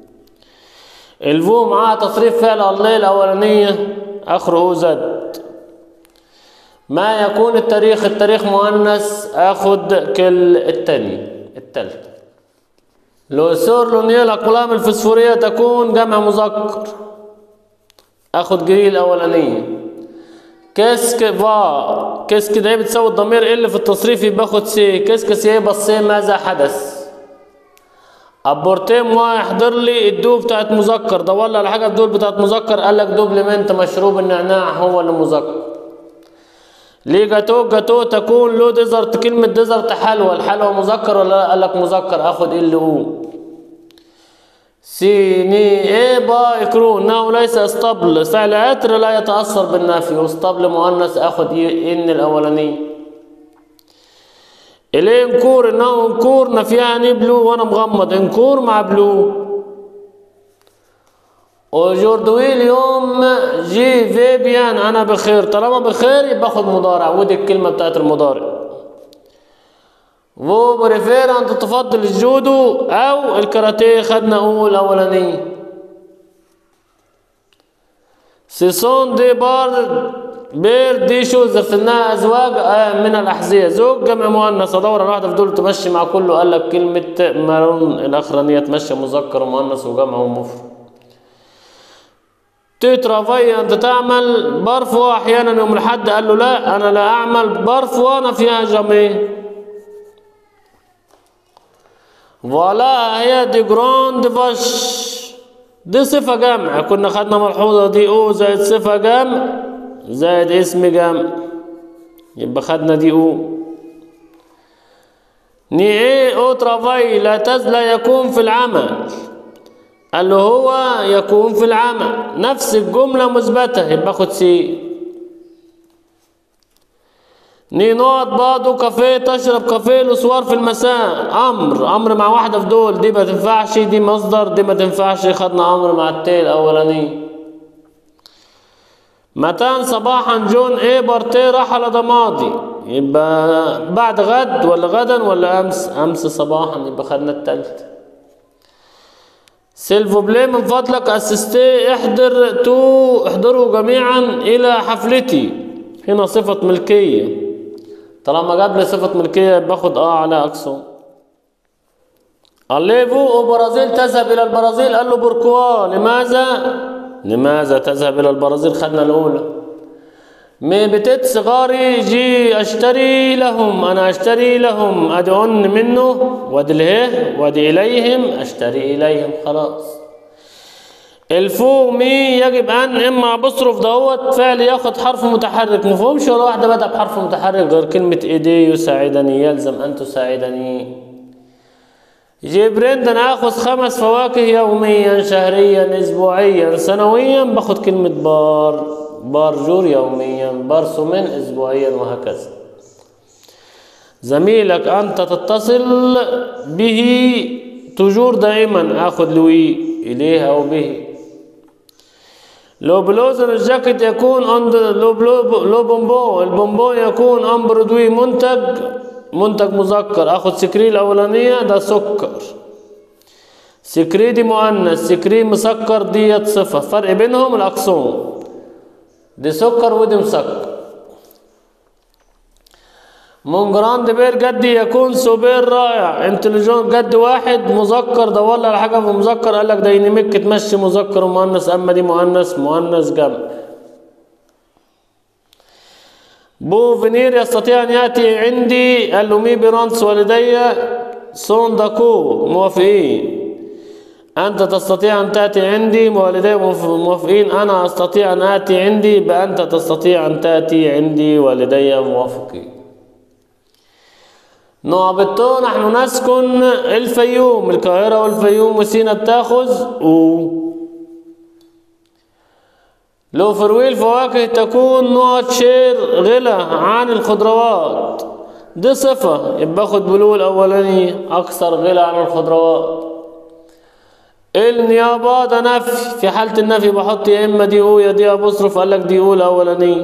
الفو معاها تصريف فعل الله الاولانية اخر او زد ما يكون التاريخ التاريخ مؤنث اخد كل التاني التالتة لو سور لونية الأقلام الفسفورية تكون جمع مذكر اخد جري الأولانية كاسك فا كاسك ده بتساوي الضمير اللي في التصريف باخد سي كاسك سي بصي ماذا حدث ابورتين ما يحضر لي الدوب بتاعت مذكر دور لي على حاجه الدوب بتاعت مذكر قال لك دوبلمنت مشروب النعناع هو اللي مذكر ليه جاتو جاتو تكون له ديزرت كلمة ديزرت حلوى الحلوى مذكر ولا لا؟ قال لك مذكر اخد ال او سي ني اي با يكرون انه ليس اسطبل فعل عطر لا يتأثر بالنفي واسطبل مؤنث اخد ي- ان الاولاني اليه انكور انه انكور نفيها نبلو وانا مغمض انكور مع بلو وجوردوي اليوم جي في بيان انا بخير طالما بخير يبقى باخد مضارع ودي الكلمه بتاعت المضارع فو بريفير انت تفضل الجودو او الكاراتيه خدنا اول اولاني سيسون دي بار بير دي شوز ارسلناها ازواج آه، من الاحذيه زوج جمع مؤنث ادور على واحده في دول تمشي مع كله قال لك كلمه مارون الاخرانيه تمشي مذكر ومؤنث وجمع ومفرد تترافي انت تعمل برفو احيانا يوم الحد قال له لا انا لا اعمل برفو وانا فيها جميع فوالا هي دي جراند فاش دي صفة جمع كنا خدنا ملحوظة دي او زائد صفة جمع زائد اسم جمع يبقى خدنا دي او ني ايه او ترافاي لا تز لا يكون في العمل قال له هو يكون في العمل نفس الجملة مثبتة يبقى خد سي ني نقعد بعضه كافيه تشرب كافيه الاسوار في المساء امر امر مع واحده في دول دي ما تنفعش دي مصدر دي ما تنفعش خدنا امر مع التي الاولاني متان صباحا جون ايه بارتي رحل ده ماضي يبقى بعد غد ولا غدا ولا امس امس صباحا يبقى خدنا التالت سيلفو بلاي من فضلك اسستي احضر تو احضروا جميعا الى حفلتي هنا صفة ملكية طالما جاب لي صفة ملكية باخد اه على اكسون الليفو وبرازيل تذهب الى البرازيل قال له بوركوا لماذا لماذا تذهب الى البرازيل خدنا الاولى مي بتت صغاري جي اشتري لهم انا اشتري لهم ادعن منه وادي اله وادي اليهم اشتري اليهم خلاص الفوق مي يجب ان اما بصرف دوت فعل ياخد حرف متحرك مفهومش ولا واحده بدأ بحرف متحرك غير كلمه ايدي يساعدني يلزم ان تساعدني جي برندن اخذ خمس فواكه يوميا شهريا اسبوعيا سنويا باخد كلمه بار بارجور يوميا برسومين اسبوعيا وهكذا زميلك انت تتصل به تجور دائما اخذ لوي اليه او به لو بلوزن الجاكيت يكون عند لو بلو لو بومبو البومبو يكون ام برودوي منتج منتج مذكر اخذ سكري الاولانيه ده سكر سكري دي مؤنث سكري مسكر ديت صفه فرق بينهم الاقسام دي سكر ودي مسكر مونجراند بير جدي يكون سوبر رائع انتليجون جد واحد مذكر دور لي على حاجه في مذكر قال لك ديناميك تمشي مذكر ومؤنث اما دي مؤنث مؤنث جمع بو فينير يستطيع ان ياتي عندي قال له مي برانس والدي سون داكو موافقين أنت تستطيع أن تأتي عندي والدي موافقين أنا أستطيع أن آتي عندي بأنت تستطيع أن تأتي عندي والدي موافقين نعبطو نحن نسكن الفيوم القاهرة والفيوم وسينا بتاخذ و لو فرويل فواكه تكون نوع شير غلى عن الخضروات دي صفة يبقى باخد بلو الأولاني أكثر غلى عن الخضروات النيابة ده نفي في حالة النفي بحط يا إما دي أو يا دي أبصرف قال لك دي أو الأولانية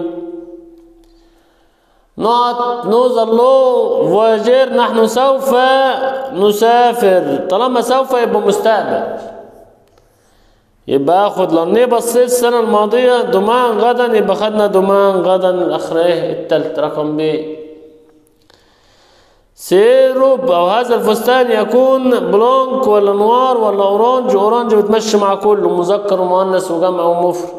نقط نوزر لو فواجير نحن سوف نسافر طالما سوف يبقى مستقبل يبقى اخد لاني بصيت السنة الماضية دمان غدا يبقى خدنا دمان غدا الاخريه التالت رقم ب سيروب او هذا الفستان يكون بلونك ولا نوار ولا اورانج اورانج بتمشي مع كله مذكر ومؤنث وجمع ومفرد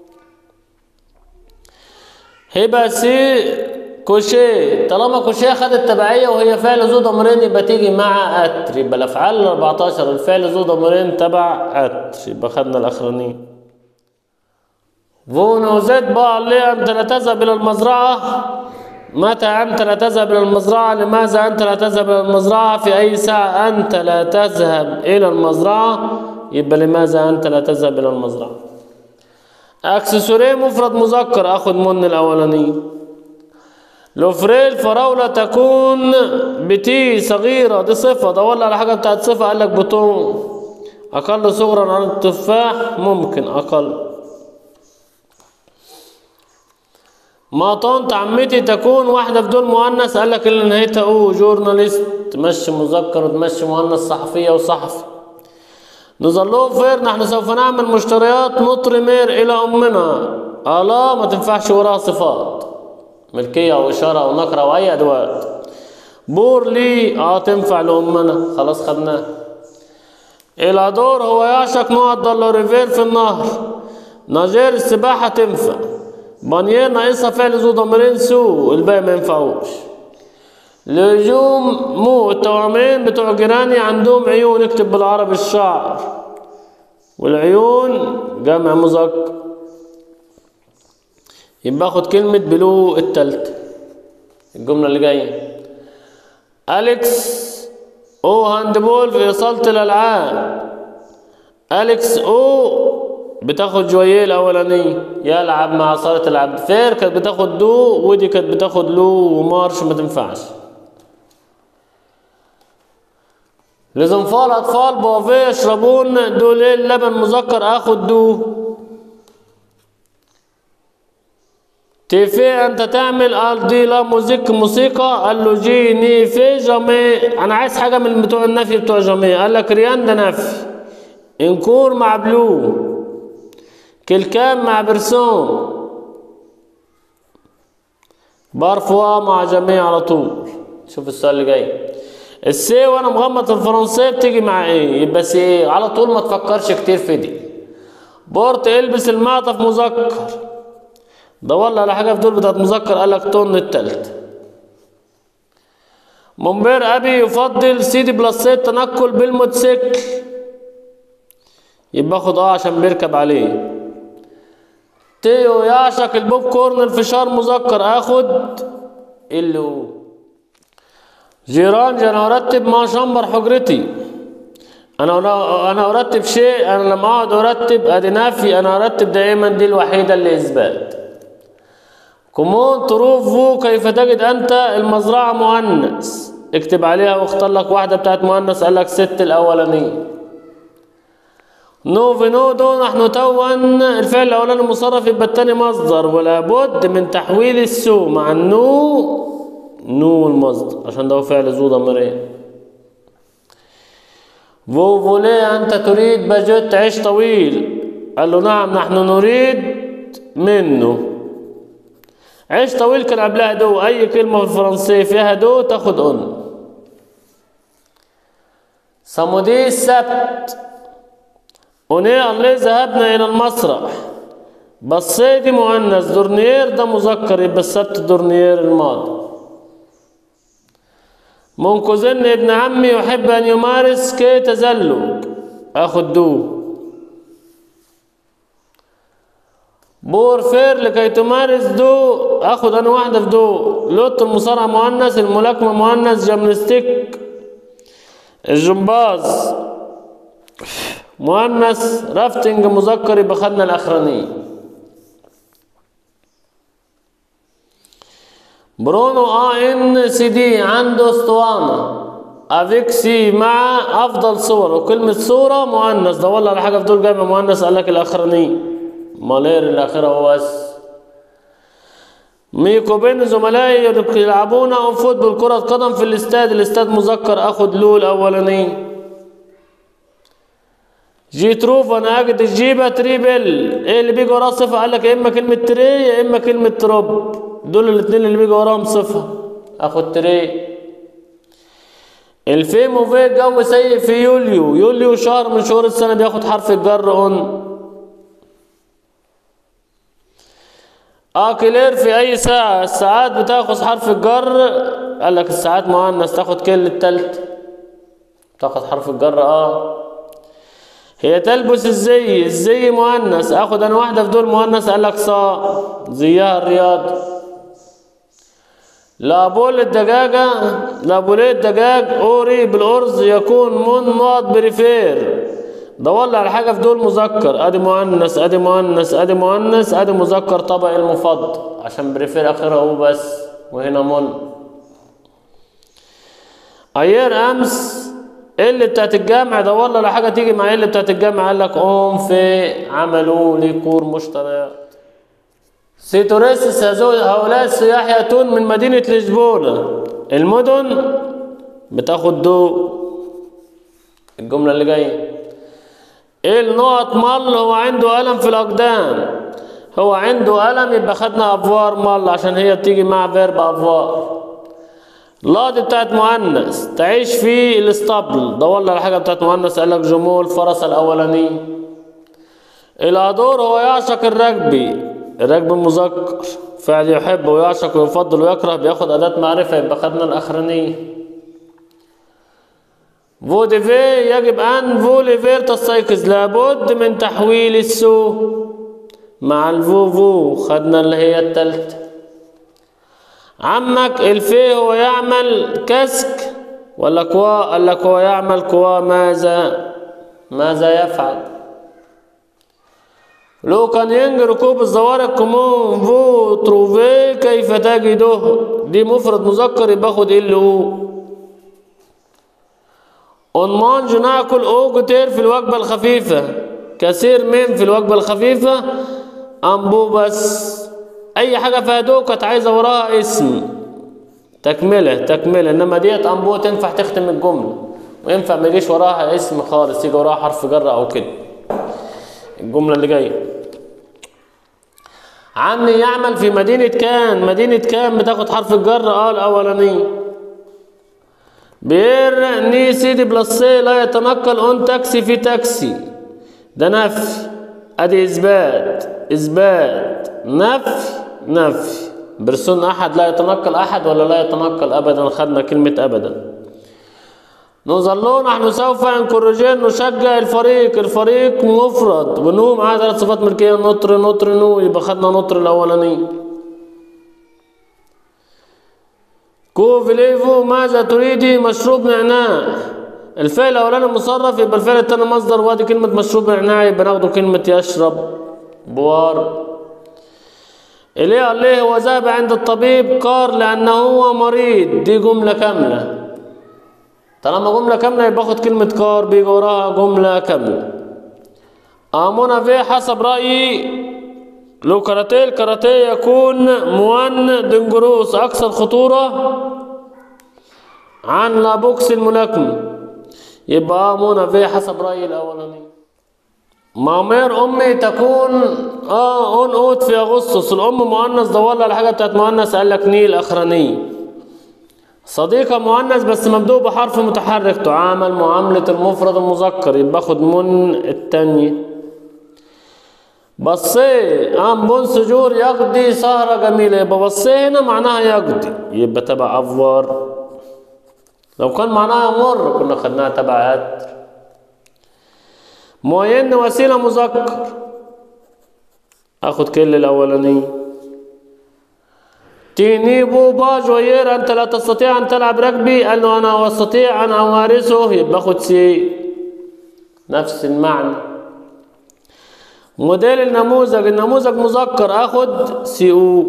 هيبقى سي كوشيه طالما كوشيه خدت تبعية وهي فعل ذو ضميرين يبقى تيجي مع أتر يبقى الأفعال ال 14 الفعل ذو ضميرين تبع أتر يبقى خدنا الأخرانيين فون وزد بقى ليه أنت لا تذهب إلى المزرعة متى أنت لا تذهب إلى المزرعة لماذا أنت لا تذهب إلى المزرعة في أي ساعة أنت لا تذهب إلى المزرعة يبقى لماذا أنت لا تذهب إلى المزرعة أكسسوري مفرد مذكر أخذ من الأولاني لوفري الفراولة تكون بتي صغيرة دي صفة دور على حاجة بتاعت صفة قال لك بطون أقل صغرا عن التفاح ممكن أقل ما طنط عمتي تكون واحدة في دول مؤنث قال لك اللي نهايتها او جورناليست تمشي مذكر وتمشي مؤنث صحفية وصحفي نظلهم فير نحن سوف نعمل مشتريات نطر مير إلى أمنا ألا ما تنفعش وراها صفات ملكية أو إشارة أو نكرة أو أي أدوات بور لي اه تنفع لأمنا خلاص خدناه الأدور هو يعشق نوع الدولاريفير في النهر ناجير السباحة تنفع بانيير ناقصها فعل ذو ضميرين سو الباقي ما ينفعوش لجوم مو التوامين بتوع جيراني عندهم عيون اكتب بالعربي الشعر والعيون جمع مذكر يبقى اخد كلمة بلو التالتة الجملة اللي جاية أليكس أو هاندبول في صالة الألعاب أليكس أو بتاخد جويه الأولانية يلعب مع صالة الألعاب فير كانت بتاخد دو ودي كانت بتاخد لو ومارش ما تنفعش لزنفال أطفال بوافيه يشربون دول اللبن مذكر آخد دو تيفي أنت تعمل قال دي لا موزيك موسيقى قال له جيني في جامي أنا عايز حاجة من بتوع النفي بتوع جامي قال لك ريان ده نفي انكور مع بلو كلكام مع برسون بارفوا مع جميع على طول شوف السؤال اللي جاي السي وانا مغمض الفرنسية بتيجي مع ايه يبقى سي على طول ما تفكرش كتير في دي بورت البس المعطف مذكر دور على حاجة في دول بتاعت مذكر قال لك طن التالت منبر ابي يفضل سيدي بلسيت تنقل بالموتوسيكل يبقى اخد اه عشان بيركب عليه تيو يعشق البوب كورن الفشار مذكر اخد اللي هو جيران انا ارتب مع شمبر حجرتي انا انا ارتب شيء انا لما اقعد ارتب ادي نافي انا ارتب دائما دي الوحيده اللي اثبات كومون تروفو كيف تجد انت المزرعه مؤنث اكتب عليها واختار لك واحده بتاعت مؤنث قال لك ست الاولانيه نو فينودو نحن توا الفعل الاولاني مصرف يبقى التاني مصدر ولا بد من تحويل السو مع النو نو المصدر عشان ده هو فعل ذو ضميرين فو فولي انت تريد باجيت عيش طويل قال له نعم نحن نريد منه عيش طويل كان قبلها دو اي كلمه في الفرنسيه فيها دو تاخد اون صمودي السبت وني الله ذهبنا الى المسرح بصيدي مؤنث دورنير ده مذكر يبقى السبت دورنير الماضي منقذن ابن عمي يحب ان يمارس كي تزلج اخد دو بورفير لكي تمارس دو اخد انا واحدة في دو لوت المصارعة مؤنث الملاكمة مؤنث جمنستيك الجمباز مؤنث رافتنج مذكر يبقى خدنا الاخرانية برونو ا ان سي دي عنده اسطوانة افيك سي مع افضل صور وكلمة صورة مؤنث دور على حاجة في دول جايبة مؤنث قال لك الاخرانية مالير الاخيرة هو بس ميكو بين زملائي يلعبون او فوتبول كرة قدم في الاستاد الاستاد مذكر اخد له الاولاني جي تروف انا اجد الجيبه تريبل ايه اللي بيجي وراه صفه قال لك يا اما كلمه تري يا اما كلمه تروب دول الاثنين اللي بيجي وراهم صفه اخد تري الفيم وفي جو سيء في يوليو يوليو شهر من شهور السنه بياخد حرف الجر اون اكلير في اي ساعه الساعات بتاخد حرف الجر قال لك الساعات مؤنث تاخد كل التالت تاخد حرف الجر اه هي تلبس الزي الزي مؤنث اخد انا واحده في دول مؤنث قال لك صا زيها الرياض لابول الدجاجة لابوليه الدجاج أوري بالأرز يكون من نقط بريفير دور على حاجة في دول مذكر ادي مؤنث ادي مؤنث ادي مؤنث ادي مذكر طبق المفضل عشان بريفير اخرها او بس وهنا من اير امس اللي بتاعت الجامع دور على حاجة تيجي مع اللي بتاعت الجامع قال لك قوم في عملوا لي كور مشتريات سيتوريسس هؤلاء السياح يأتون من مدينة لشبونة المدن بتاخد دو الجملة اللي جاية ايه النقط مل هو عنده ألم في الأقدام هو عنده ألم يبقى خدنا أفوار مل عشان هي بتيجي مع فيرب أفوار لا دي بتاعت مؤنث تعيش في الاسطبل دور على حاجة بتاعت مؤنث قال لك جمول فرس الأولاني الأدور هو يعشق الرجبي الرجب مذكر فعل يحب ويعشق ويفضل ويكره بياخد أداة معرفة يبقى خدنا الأخرانية فوديفي يجب أن فوليفير تستيقظ لابد من تحويل السو مع الفوفو خدنا اللي هي التالتة عمك الفي هو يعمل كسك ولا كوا قال لك هو يعمل كوا ماذا ماذا يفعل لو كان ينجي ركوب الزوارق كومون فو تروفي كيف تجده دي مفرد مذكر يبقى خد ال او اونمانج ناكل او كتير في الوجبة الخفيفة كثير من في الوجبة الخفيفة امبو بس اي حاجة فيها دو كانت عايزة وراها اسم تكملة تكملة انما ديت امبو تنفع تختم الجملة وينفع ما يجيش وراها اسم خالص يجي وراها حرف جر او كده الجملة اللي جاية عمي يعمل في مدينة كان مدينة كان بتاخد حرف الجر اه الأولاني بير ني سيدي بلسي لا يتنقل اون تاكسي في تاكسي ده نفي ادي اثبات اثبات نفي نفي برسون احد لا يتنقل احد ولا لا يتنقل ابدا خدنا كلمة ابدا نظلون نحن سوف نكورجين نشجع الفريق الفريق مفرد ونو معاه ثلاث صفات ملكية نطر نطر نو يبقى خدنا نطر الأولاني كو فيليفو ماذا تريدي مشروب نعناع الفعل الأولاني مصرف يبقى الفعل الثاني مصدر وادي كلمة مشروب نعناع يبقى ناخده كلمة يشرب بوار إليه قال ليه هو ذهب عند الطبيب قار لأنه هو مريض دي جملة كاملة طالما جملة كاملة يبقى باخد كلمة كار بيجي وراها جملة كاملة آمونا في حسب رأيي لو كاراتيه الكاراتيه يكون موان دنجروس أكثر خطورة عن لابوكس الملاكمة يبقى آمونا في حسب رأيي الأولاني مامير أمي تكون آه أون أوت في أغسطس الأم مؤنث دور على حاجة بتاعت مؤنث قال لك نيل أخرانية صديقة مؤنث بس مبدوء بحرف متحرك تعامل معاملة المفرد المذكر يبقى خد من التانية بصي قام بون سجور يقضي سهرة جميلة يبقى بصي هنا معناها يقضي يبقى تبع أفور لو كان معناها مر كنا خدناها تبع أتر موين وسيلة مذكر أخد كل الأولانية تيني بو باج وير أنت لا تستطيع أن تلعب رجبي قال له أنا أستطيع أن أمارسه يبقى خد سي نفس المعنى موديل النموذج النموذج مذكر أخد سي أو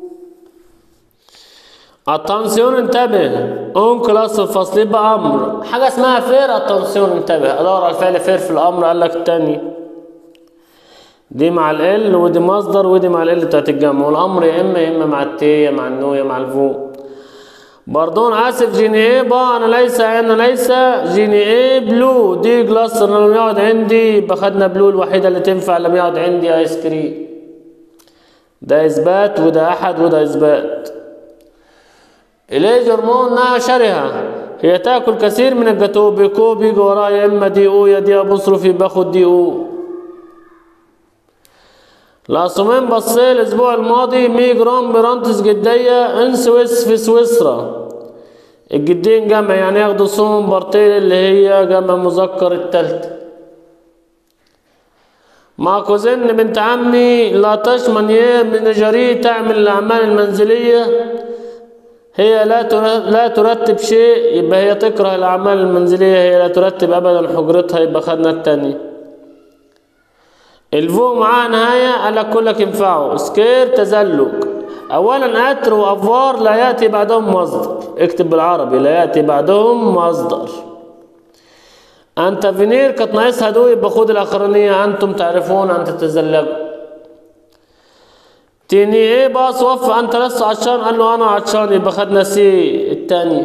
التنسيون انتبه اون كلاس الفصل يبقى أمر حاجة اسمها فير التنسيون انتبه أدور على الفعل فير في الأمر قال لك التاني دي مع ال ودي مصدر ودي مع ال بتاعت الجمع والامر يا اما يا اما مع التي يا مع النو يا مع الفو باردون اسف جيني ايه با انا ليس انا ليس جيني ايه بلو دي جلاس انا لم يقعد عندي يبقى خدنا بلو الوحيده اللي تنفع لم يقعد عندي ايس كريم ده اثبات وده احد وده اثبات اليه جرمون انها شرهه هي تاكل كثير من الجاتو بيكو بيجي وراها يا اما دي او يا دي ابوستروف باخد دي او العاصمين بصي الاسبوع الماضي 100 جرام برانتس جدية ان سويس في سويسرا الجدين جمع يعني ياخدوا صوم بارتين اللي هي جمع مذكر التالتة مع كوزين بنت عمي لا تشمن من جري تعمل الأعمال المنزلية هي لا تر- لا ترتب شيء يبقى هي تكره الأعمال المنزلية هي لا ترتب أبدا حجرتها يبقى خدنا التانية الفو معاه نهاية قال لك كلك ينفعه سكير تزلج أولا أتر وأفوار لا يأتي بعدهم مصدر اكتب بالعربي لا يأتي بعدهم مصدر أنت فينير كانت ناقصها دو يبقى خد الأخرانية أنتم تعرفون أن تتزلجوا تاني ايه بقى صوف انت لسه عطشان قال له انا عطشان يبقى خدنا سي التاني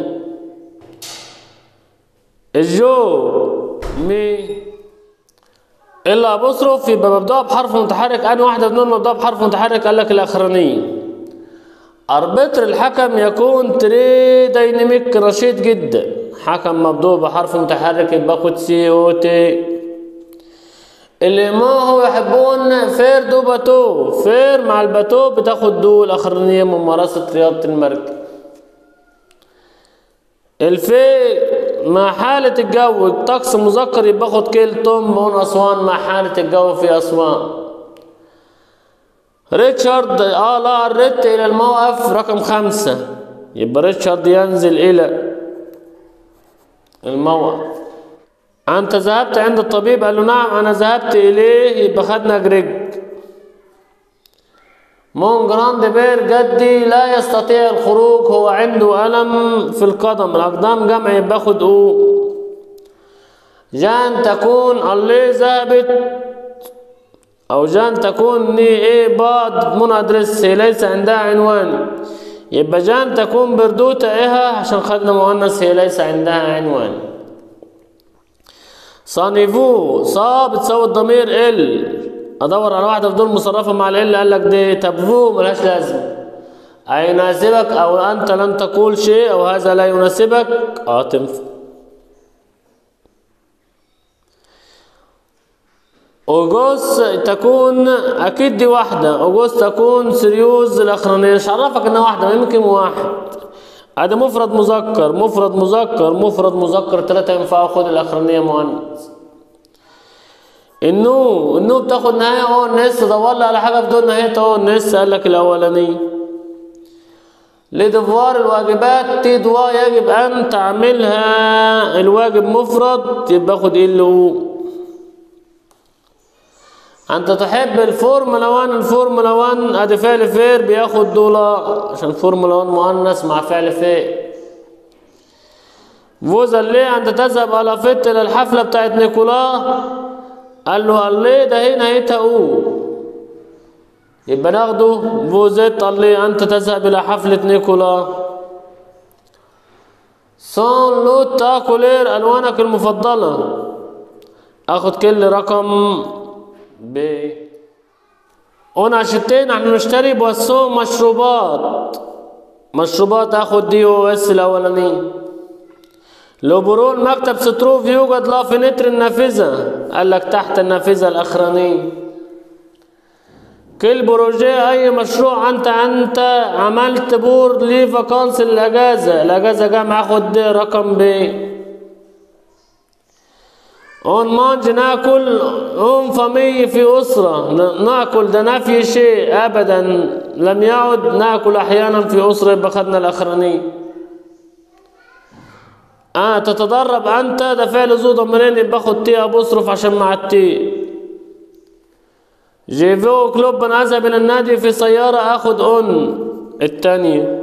الجو مي الا بصرف يبقى مبدوء بحرف متحرك انا واحده منهم مبدوء بحرف متحرك قال لك الاخرانيه اربتر الحكم يكون تري دايناميك نشيط جدا حكم مبدوء بحرف متحرك يبقى خد سي او تي اللي ما هو يحبون فير دو باتو فير مع الباتو بتاخد دو الاخرانيه ممارسه رياضه المركب الفي مع حالة الجو الطقس مذكر يبقى خد كيلتون مون أسوان مع حالة الجو في أسوان ريتشارد اه لا الرت إلى الموقف رقم خمسة يبقى ريتشارد ينزل إلى الموقف أنت ذهبت عند الطبيب قال له نعم أنا ذهبت إليه يبقى خدنا جريج مون جراند بير جدي لا يستطيع الخروج هو عنده ألم في القدم الأقدام جمع يبقى خد أو جان تكون اللي ذهبت أو جان تكون ني إيه بعض من أدرس هي ليس عندها عنوان يبقى جان تكون بردوتة إيها عشان خدنا مؤنث هي ليس عندها عنوان صانيفو صا بتساوي الضمير ال ادور على واحده في دول مصرفه مع ال قال لك دي طب فو ملهاش لازمه هيناسبك او انت لم تقول شيء او هذا لا يناسبك اه تنفع اوجوس تكون اكيد دي واحده اوجوس تكون سريوز الاخرانيه مش عرفك انها واحده يمكن واحد ادي مفرد مذكر مفرد مذكر مفرد مذكر ثلاثه ينفعوا خد الاخرانيه مؤنث النو النو بتاخد نهايه اه الناس تدور لي على حاجه في دول نهايتها اه الناس قال لك الاولانيه لدفوار الواجبات تي دوا يجب ان تعملها الواجب مفرد يبقى خد ال او انت تحب الفورمولا 1 الفورمولا 1 ادي فعل فير بياخد دولار عشان فورمولا 1 مؤنث مع فعل فير فوزا ليه انت تذهب على فت للحفله بتاعت نيكولا قال له قال ليه ده هنا هيتا او يبقى ناخده فوزيت قال لي انت تذهب الى حفله نيكولا سون لوت تاكولير الوانك المفضله اخد كل رقم ب هنا شتين نحن نشتري بوسو مشروبات مشروبات اخد دي او اس الاولاني لو برون مكتب ستروف يوجد لا في نتر النافذة قال لك تحت النافذة الأخرانية كل بروجي أي مشروع أنت أنت عملت بور لي فاكانس الأجازة الأجازة جامعة خد رقم ب اون مانج ناكل اون فمي في أسرة ناكل ده نفي شيء أبدا لم يعد ناكل أحيانا في أسرة يبقى خدنا الأخرانية اه تتدرب انت ده فعل ذو ضميرين يبقى خد تي ابصرف عشان مع التي جيفو كلوب انا اذهب الى النادي في سيارة اخد اون التانية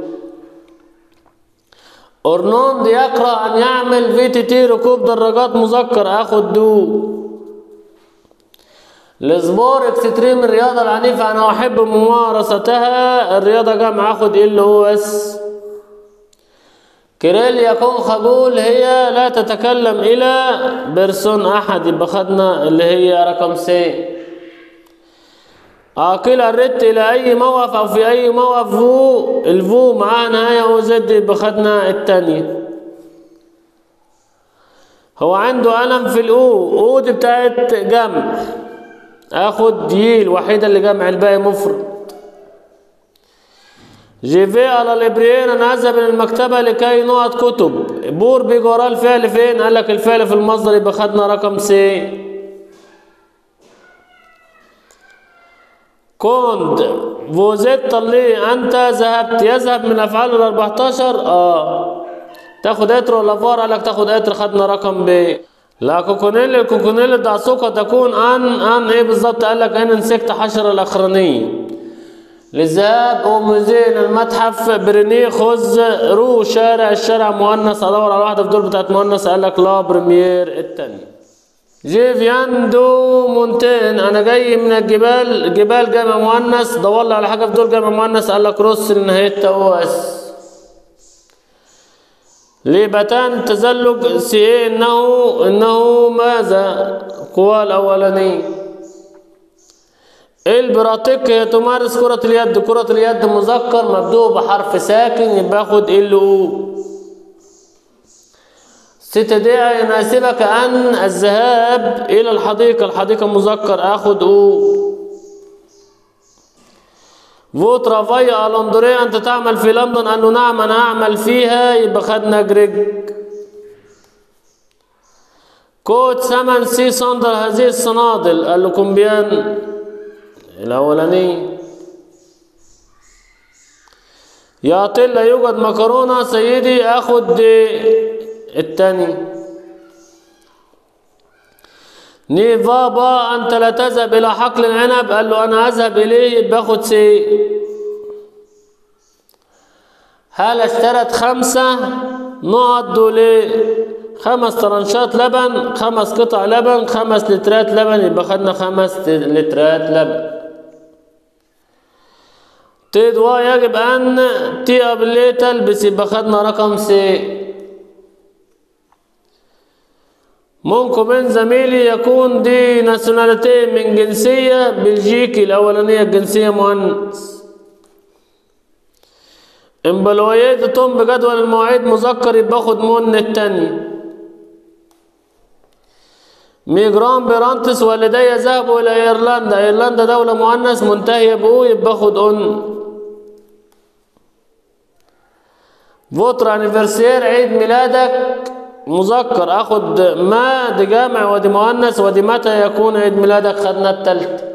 اورنوند يقرأ ان يعمل في تي تي ركوب دراجات مذكر اخد دو الاسبور اكستريم الرياضة العنيفة انا احب ممارستها الرياضة جمع اخد ال او اس كريل يكون خجول هي لا تتكلم إلى بيرسون أحد يبقى خدنا اللي هي رقم سي عاقل الرت إلى أي موقف أو في أي موقف فو الفو معاه نهاية أو زد يبقى خدنا التانية هو عنده ألم في الأو أو دي بتاعت جمع آخد دي الوحيدة اللي جمع الباقي مفرد جيفي على الابريين انا اذهب الى المكتبه لكي نقط كتب بور بيجي وراه الفعل فين قال لك الفعل في المصدر يبقى خدنا رقم سي كوند فوزيت لي أنت ذهبت يذهب من أفعال ال 14 اه تاخد اتر ولا فار قال لك تاخد اتر خدنا رقم ب لا كوكونيل الكوكونيل دعسوقة تكون ان ان ايه بالظبط قال لك ان انسكت حشرة الاخرانية للذهاب ومزين المتحف برينيه خذ رو شارع الشارع مؤنث ادور على واحدة في دول بتاعت مؤنث قال لك لا بريمير التاني جي فياندو مونتين انا جاي من الجبال جبال جامع مؤنث دور لي على حاجة في دول جامع مؤنث قال لك رص لنهاية او اس ليبتان التزلج سي ايه انه انه ماذا قوى الاولانية البراتيك هي تمارس كرة اليد كرة اليد مذكر مبدوء بحرف ساكن يبقى اخد ال او ستة دقيقة يناسبك أن الذهاب إلى الحديقة الحديقة مذكر آخد أو فو ترافاي ألندوري أنت تعمل في لندن قال له نعم أنا أعمل فيها يبقى خدنا جريج كوت ثمن سي صندل هذه الصنادل قال له كومبيان الأولاني يا لا يوجد مكرونة سيدي أخد التاني نيفا با أنت لا تذهب إلى حقل العنب قال له أنا أذهب إليه باخد سي هل اشترت خمسة نقط دول خمس طرنشات لبن خمس قطع لبن خمس لترات لبن يبقى خدنا خمس لترات لبن تدوا يجب أن تي بالليل تلبس يبقى خدنا رقم سي ممكن من زميلي يكون دي ناسيوناليتي من جنسية بلجيكي الأولانية الجنسية مهندس امبلويات تم بجدول المواعيد مذكر يبقى باخد من التاني ميجران بيرانتس والدي ذهبوا إلى إيرلندا إيرلندا دولة مؤنث منتهية بأو يبقى باخد أن فوتر انيفرسير عيد ميلادك مذكر اخد ما دي جامع ودي مؤنث ودي متى يكون عيد ميلادك خدنا التالت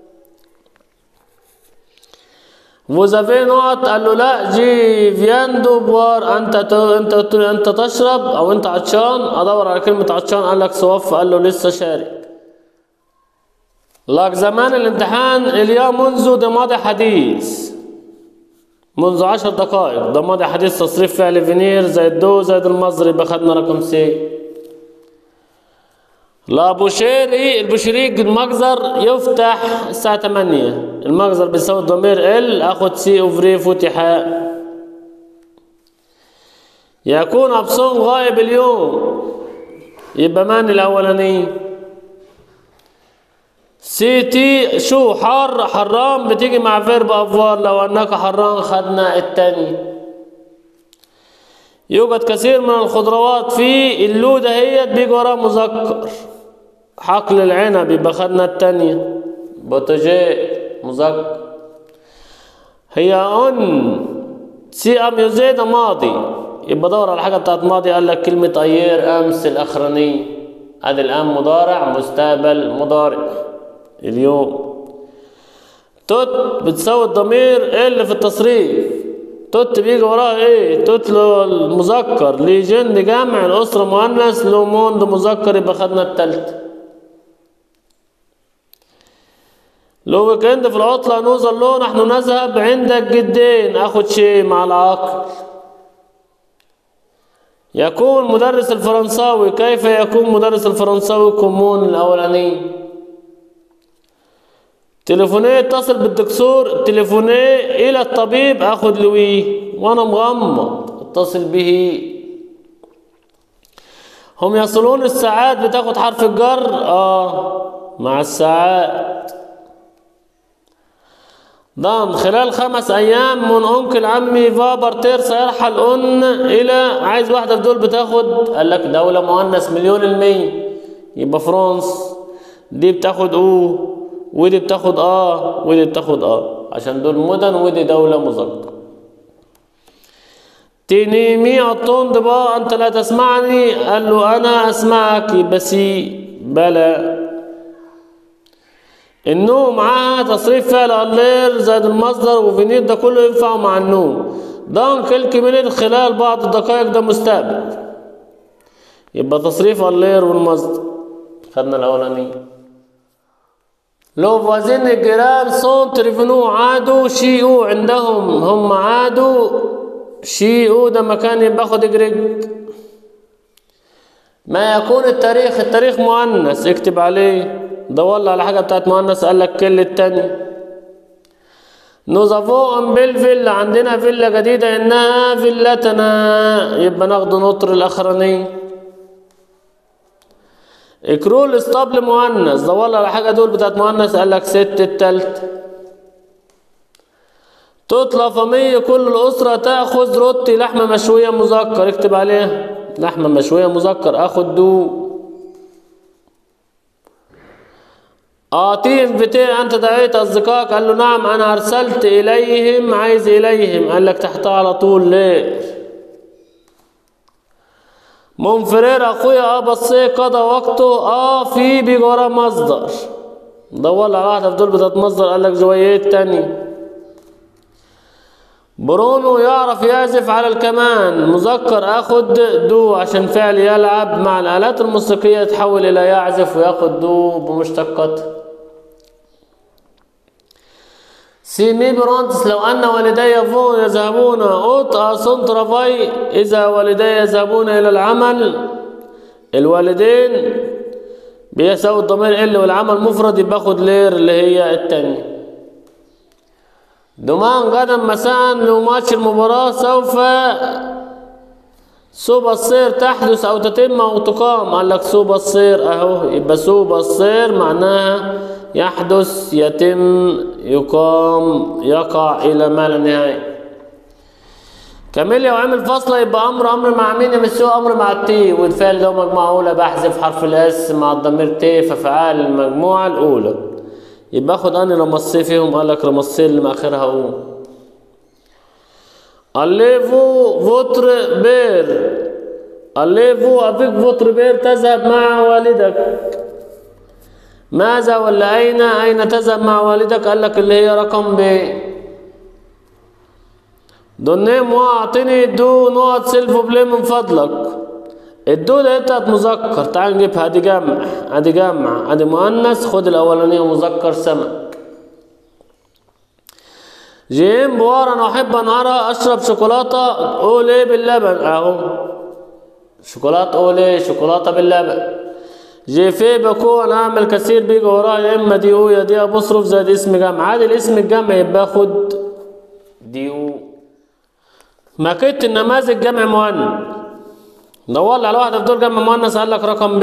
وزافي نقط قال له لا جي فياندو بوار انت ت... انت ت... انت تشرب او انت عطشان ادور على كلمه عطشان قال لك صوف قال له لسه شارب لك زمان الامتحان اليوم منذ ده ماضي حديث منذ عشر دقائق ده ماضي حديث تصريف فعل فينير زائد دو زائد المصدر يبقى خدنا رقم سي لا بوشيري البوشيري المجزر يفتح الساعة 8 المجزر بيساوي ضمير ال اخد سي اوفري فتح يكون ابصون غائب اليوم يبقى من الاولاني سيتي شو حار حرام بتيجي مع فيرب افوار لو انك حران خدنا التاني يوجد كثير من الخضروات في اللودة هي بيجي وراها مذكر حقل العنب يبقى خدنا التانية بوتجي مذكر هي ان سي ام يزيد ماضي يبقى دور على حاجة بتاعت ماضي قال لك كلمة اير امس الاخرانية ادي الان مضارع مستقبل مضارع اليوم توت بتساوي الضمير اللي في التصريف توت بيجي وراها ايه توت المذكر ليجند جمع الاسره مؤنث لوموند مذكر يبقى خدنا التالتة لو ويكند في العطلة نوصل له نحن نذهب عند الجدين اخد شيء مع العقل يكون مدرس الفرنساوي كيف يكون مدرس الفرنساوي كومون الاولاني تليفونيه اتصل بالدكتور تليفونيه الى الطبيب اخد لوي وانا مغمض اتصل به هم يصلون الساعات بتاخد حرف الجر اه مع الساعات ضم خلال خمس ايام من انكل عمي فابر تير سيرحل ان الى عايز واحده في دول بتاخد قال لك دوله مؤنث مليون المية يبقى فرنسا دي بتاخد او ودي بتاخد اه ودي بتاخد اه عشان دول مدن ودي دولة مذكر تنيمي الطون دبا انت لا تسمعني قال له انا اسمعك بس بلى النو معاها تصريف فعل اللير زائد المصدر وفينير ده كله ينفع مع النو دان كلك من خلال بعض الدقائق ده مستقبل يبقى تصريف اللير والمصدر خدنا الاولاني لو فازين الجيران صون تريفنو عادوا شيئوا عندهم هم عادوا شيئوا ده مكان باخد جريج ما يكون التاريخ التاريخ مؤنث اكتب عليه دور على حاجة بتاعت مؤنث قال لك كل التاني نوزافو ام بالفيلا عندنا فيلا جديدة انها فيلتنا يبقى ناخد نطر الاخراني اكرول اسطبل مؤنث دور على حاجة دول بتاعت مؤنث قال لك ست التالت تطلع فمية كل الأسرة تأخذ روتي لحمة مشوية مذكر اكتب عليها لحمة مشوية مذكر اخد دو آتي انفتي أنت دعيت أصدقائك قال له نعم أنا أرسلت إليهم عايز إليهم قال لك تحتها على طول ليه منفرير أخويا أه بصي قضى وقته أه في بجورة مصدر دور على واحدة في دول بتاعت مصدر قال لك جويات تاني برونو يعرف يعزف على الكمان مذكر اخد دو عشان فعل يلعب مع الالات الموسيقيه يتحول الى يعزف وياخد دو بمشتقاته سيمي برونتس لو ان والدي فو يذهبون اوت اسون ترافاي اذا والدي يذهبون الى العمل الوالدين بيساوي الضمير ال والعمل مفرد يبقى اخد لير اللي هي التانية دومان غدا مساء لو ماتش المباراة سوف سوبر الصير تحدث أو تتم أو تقام قال لك سوبر الصير أهو يبقى سوبر الصير معناها يحدث يتم يقام يقع إلى ما لا نهاية كمل لو عمل فاصلة يبقى أمر أمر مع مين يمسوه أمر مع التي والفعل ده مجموعة أولى بحذف حرف الأس مع الضمير تي ففعال المجموعة الأولى يبقى اخد اني رمصي فيهم قال لك رمصي اللي ما اخرها او اليفو فوتر بير اليفو افيك فوتر بير تذهب مع والدك ماذا ولا اين اين تذهب مع والدك قال لك اللي هي رقم ب دونيم واعطيني دو نقط سيلفو بلاي من فضلك الدو ده بتاعت مذكر تعال نجيبها ادي جمع ادي جمع ادي مؤنث خد الاولانيه مذكر سمك جيم بوار انا احب ان ارى اشرب شوكولاته اولي باللبن اهو شوكولاته اولي شوكولاته باللبن جيفي بكو انا اعمل كثير بيجي ورايا يا اما دي او يا دي بصرف زائد اسم جمع عادي الاسم الجمع يبقى خد دي او ماكيت النماذج جمع مؤنث دور على واحدة في دول جنب مؤنث قال لك رقم ب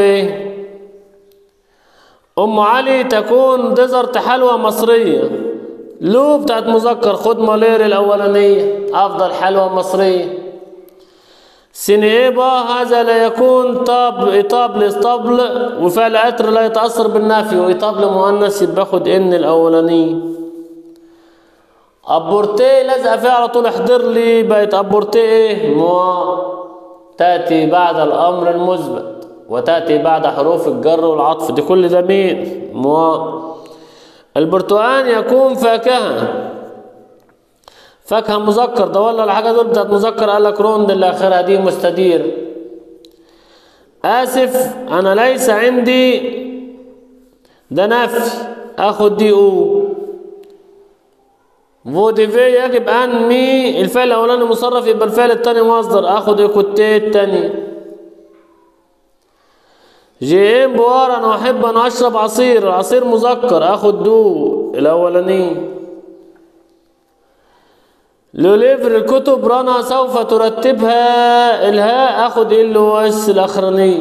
أم علي تكون ديزرت حلوى مصرية لو بتاعت مذكر خد مالير الأولانية أفضل حلوى مصرية سينيبا هذا لا يكون طاب إطاب لإسطبل وفعل عطر لا يتأثر بالنافي وإطاب لمؤنث يبقى خد إن الأولانية أبورتي لازقة فيها على طول احضر لي بقت أبورتي إيه؟ موا تأتي بعد الأمر المثبت وتأتي بعد حروف الجر والعطف دي كل ده مين؟ موا البرتقال يكون فاكهة فاكهة مذكر ده ولا الحاجة دول بتاعت مذكر قال لك روند اللي آخرها دي مستدير آسف أنا ليس عندي ده نفي آخد دي أو فوديفي يجب انمي الفعل الاولاني مصرف يبقى الفعل الثاني مصدر اخد ايكوتيه الثاني جيم بوار انا احب ان اشرب عصير العصير مذكر اخد دو الاولاني لوليفر الكتب رنا سوف ترتبها الهاء اخد ال اس الاخراني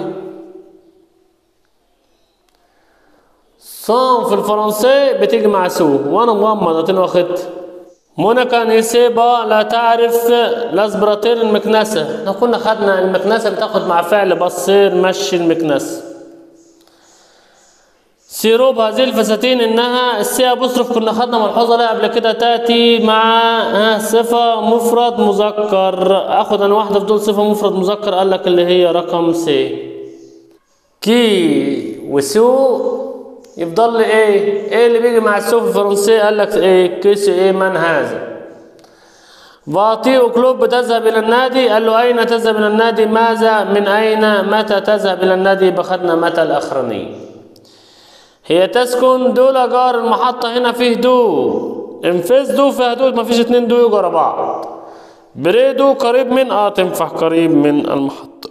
صام في الفرنسي بتيجي مع سو وانا مغمض اتني واخدت مونيكا نيسيبا لا تعرف لاسبراتير المكنسة احنا كنا خدنا المكنسة بتاخد مع فعل بصير مشي المكنسة سيروب هذه الفساتين انها السي بصرف كنا خدنا ملحوظة لها قبل كده تأتي مع صفة مفرد مذكر اخد انا واحدة في دول صفة مفرد مذكر قال لك اللي هي رقم سي كي وسو يفضل لي ايه ايه اللي بيجي مع السوف الفرنسي قال لك ايه كيس ايه من هذا فاطيء كلوب تذهب الى النادي قال له اين تذهب الى النادي ماذا من اين متى تذهب الى النادي بخدنا متى الاخراني هي تسكن دول جار المحطة هنا فيه دو انفاس دو فيها دو مفيش اتنين دو يجوا ورا بعض بريدو قريب من اه تنفع قريب من المحطة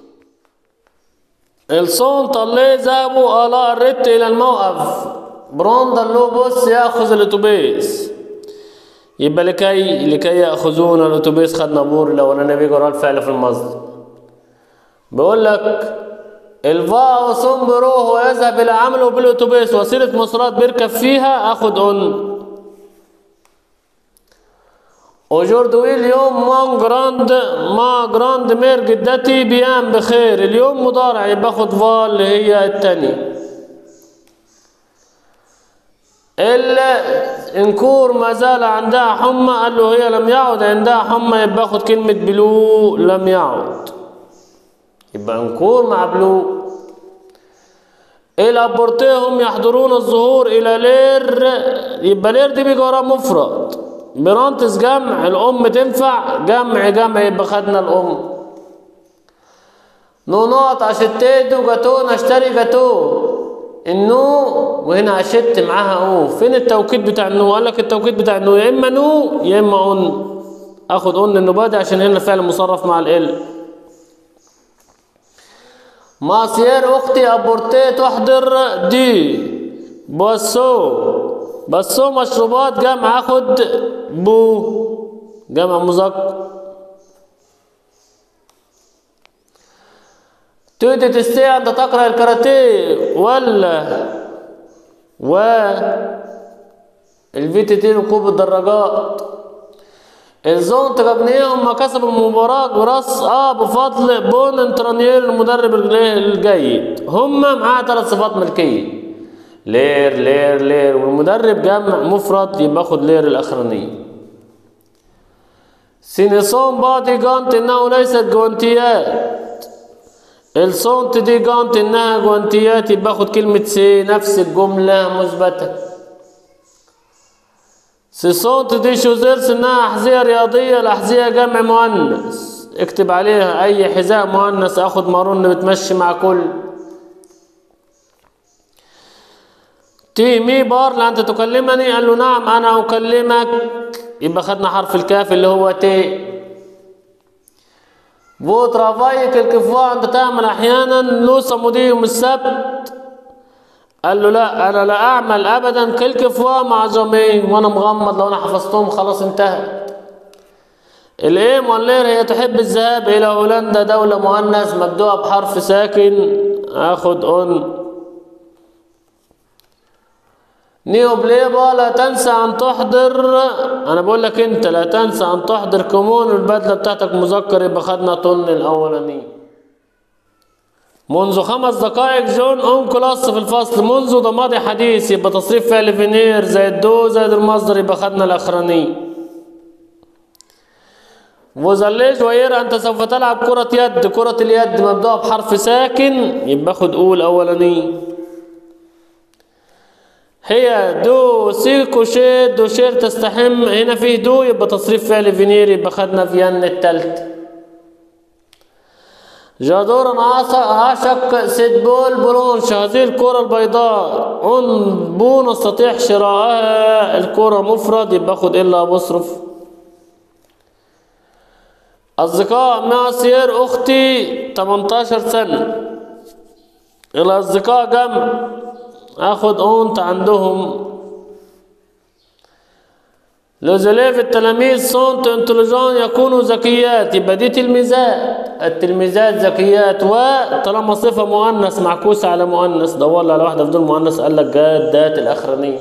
الصون طليه ذهبوا آلاء الرت إلى الموقف برون ضلوه بص ياخذ الاتوبيس يبقى لكي لكي ياخذون الاتوبيس خدنا بور لو انا بيجي ورا الفعل في المصدر بيقول لك الفا وصوم بروح ويذهب الى عمله بالاتوبيس وسيله مواصلات بيركب فيها اخد اون aujourd'hui اليوم مان جراند ما جراند مير جدتي بيان بخير اليوم مضارع يبقى اخد فا اللي هي التانية إلا انكور ما زال عندها حمى قال له هي لم يعد عندها حمى يبقى اخد كلمة بلو لم يعد يبقى انكور مع بلو الابورتيه هم يحضرون الظهور الى لير يبقى لير دي بيجي وراها مفرد برانتس جمع الام تنفع جمع جمع يبقى خدنا الام نونات عشتيدو جاتو نشتري جاتو النو وهنا عشت معاها او فين التوكيد بتاع النو قال لك التوكيد بتاع النو يا اما نو يا اما اون اخد اون النبادي عشان هنا فعل مصرف مع ال ماسير اختي ابورتيه تحضر دي بوسو بسو مشروبات جمع اخد بو جمع مذكر تريد تستطيع أن تقرأ الكاراتيه ولا و الفي تي تي ركوب الدراجات الزون تجابنيهم ما كسبوا المباراة براس اه بفضل بون انترانيير المدرب الجيد هم معاه ثلاث صفات ملكية لير لير لير والمدرب جمع مفرد يبقى اخد لير الاخرانية سينيسون بادي جانت انه ليست جوانتيات الصوت دي جانت انها جوانتيات يبقى اخد كلمة سي نفس الجملة مثبتة سي صوت دي شوزيرس انها احذية رياضية الاحذية جمع مؤنث اكتب عليها اي حذاء مؤنث اخد مارون بتمشي مع كل تي مي بار لأنت تكلمني قال له نعم أنا أكلمك يبقى خدنا حرف الكاف اللي هو تي فو ترافاي كالكفوا أنت تعمل أحيانا لو صمودي يوم السبت قال له لا أنا لا أعمل أبدا كالكفوا مع جميع وأنا مغمض لو أنا حفظتهم خلاص انتهت الإيم واللير هي تحب الذهاب إلى هولندا دولة مؤنث مبدوءة بحرف ساكن آخد أون نيو بليبا لا تنسى أن تحضر أنا بقول لك أنت لا تنسى أن تحضر كمون البدلة بتاعتك مذكر يبقى خدنا طن الأولاني منذ خمس دقائق جون أم كلاس في الفصل منذ ده ماضي حديث يبقى تصريف فعل فينير زائد دو زائد المصدر يبقى خدنا الأخراني وزليج وير أنت سوف تلعب كرة يد كرة اليد مبدوءة بحرف ساكن يبقى خد أول أولاني هي دو سيركو شير دو شير تستحم هنا فيه دو يبقى تصريف فعل فينير يبقى خدنا فيان التالت جادور عاشق سيدبول برونش هذه الكرة البيضاء أن بو نستطيع شراءها الكرة مفرد يبقى خد إلا بصرف أصدقاء ماسير أختي 18 سنة الأصدقاء جمع اخد اونت عندهم لوزليف التلاميذ صونت انتليجون يكونوا ذكيات يبقى دي تلميذات التلميذات ذكيات وطالما صفة مؤنث معكوسة على مؤنث دور على واحدة في دول مؤنث قال لك جادات الأخرانية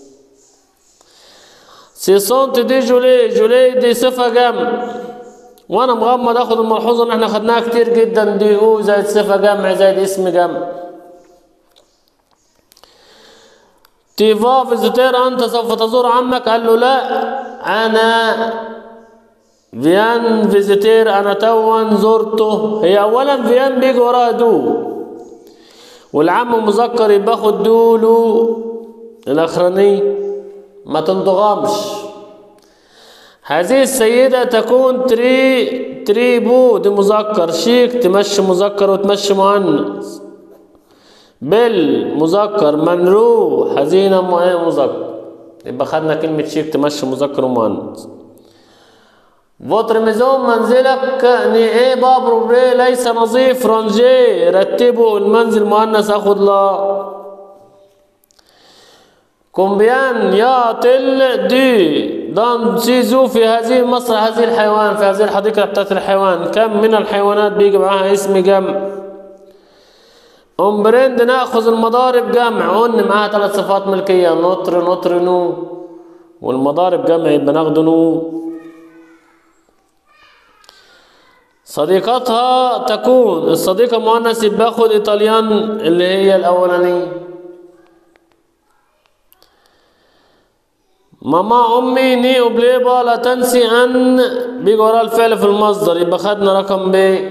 سي صونت دي جولي جولي دي صفة جمع وانا مغمض اخد الملحوظة ان احنا خدناها كتير جدا دي او زائد صفة جمع زائد اسم جمع تيفا فيزيتير أنت سوف تزور عمك قال له لا أنا فيان فيزيتير أنا توا زرته هي أولا فيان بيجي وراها دو والعم مذكر يبقى خد دولو الأخراني ما تنضغمش هذه السيدة تكون تري تريبو دي مذكر شيك تمشي مذكر وتمشي مؤنث بالمذكر منرو حزينة مذكر يبقى خدنا كلمة شيك تمشي مذكر ومؤنث Votre maison منزلك ني ايه باب روبري ليس نظيف رانجي رتبوا المنزل مؤنث اخد لا كومبيان يا تل دي دان سيزو في هذه المسرح هذه الحيوان في هذه الحديقة بتاعت الحيوان كم من الحيوانات بيجي معاها اسم جمع أمبرند ناخذ المضارب جمع قلنا معاها ثلاث صفات ملكية نطر نطر نو والمضارب جمع يبقى ناخده نو صديقتها تكون الصديقة مؤنث يبقى باخد إيطاليان اللي هي الأولانية ماما أمي ني أوبليبا لا تنسي أن بيجي ورا الفعل في المصدر يبقى خدنا رقم ب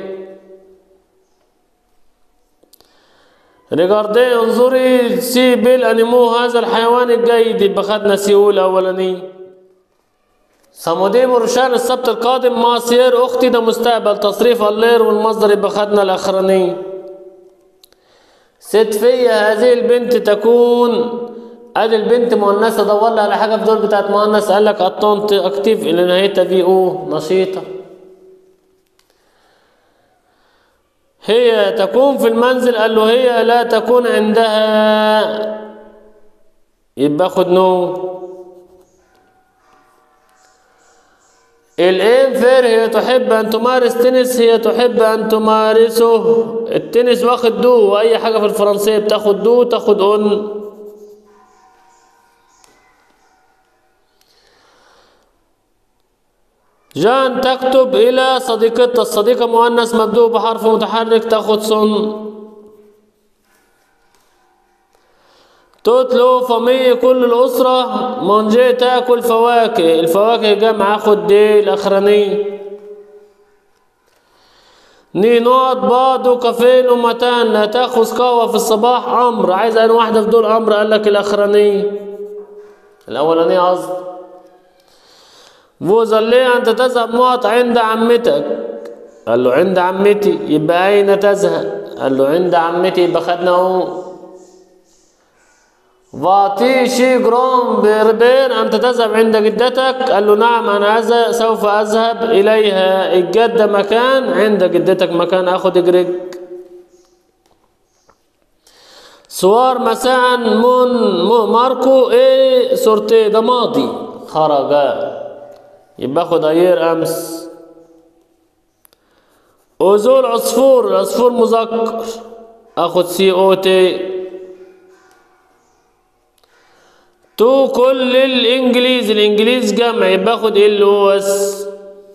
ريجاردي انظري سي بيل أنيمو هذا الحيوان الجيد يبقى خدنا سيو الأولاني صمودي مرشان السبت القادم مع سير أختي ده مستقبل تصريف اللير والمصدر يبقى خدنا الأخراني ست فيا هذه البنت تكون ادي البنت مؤنثه دور لها على حاجه في دول بتاعت مؤنث قال لك اطونت اكتيف اللي نهايتها في او نشيطه هي تكون في المنزل قال له هي لا تكون عندها يبقى خد نو الام فير هي تحب ان تمارس تنس هي تحب ان تمارسه التنس واخد دو واي حاجه في الفرنسيه بتاخد دو تاخد اون جان تكتب إلى صديقتها الصديقة مؤنث مبدوء بحرف متحرك تاخد صن تتلو فمية كل الأسرة منجي تاكل فواكه الفواكه جمع أخد دي الأخرانية ني نقط بعض كافين ومتان لا تاخذ قهوة في الصباح أمر عايز أنا واحدة في دول أمر قال لك الأخرانية الأولانية قصدي فوزلي أنت تذهب نقط عند عمتك قال له عند عمتي يبقى أين تذهب قال له عند عمتي يبقى خدنا اهو فاتي شي جرام بربين أنت تذهب عند جدتك قال له نعم أنا أذهب سوف أذهب إليها الجدة مكان عند جدتك مكان أخد جريج صور مساء من ماركو ايه سورتي ده ماضي خرج يبقى اخد اير امس اوزول عصفور العصفور مذكر اخد سي او تي تو كل الانجليز الانجليز جمع يبقى اخد ال او اس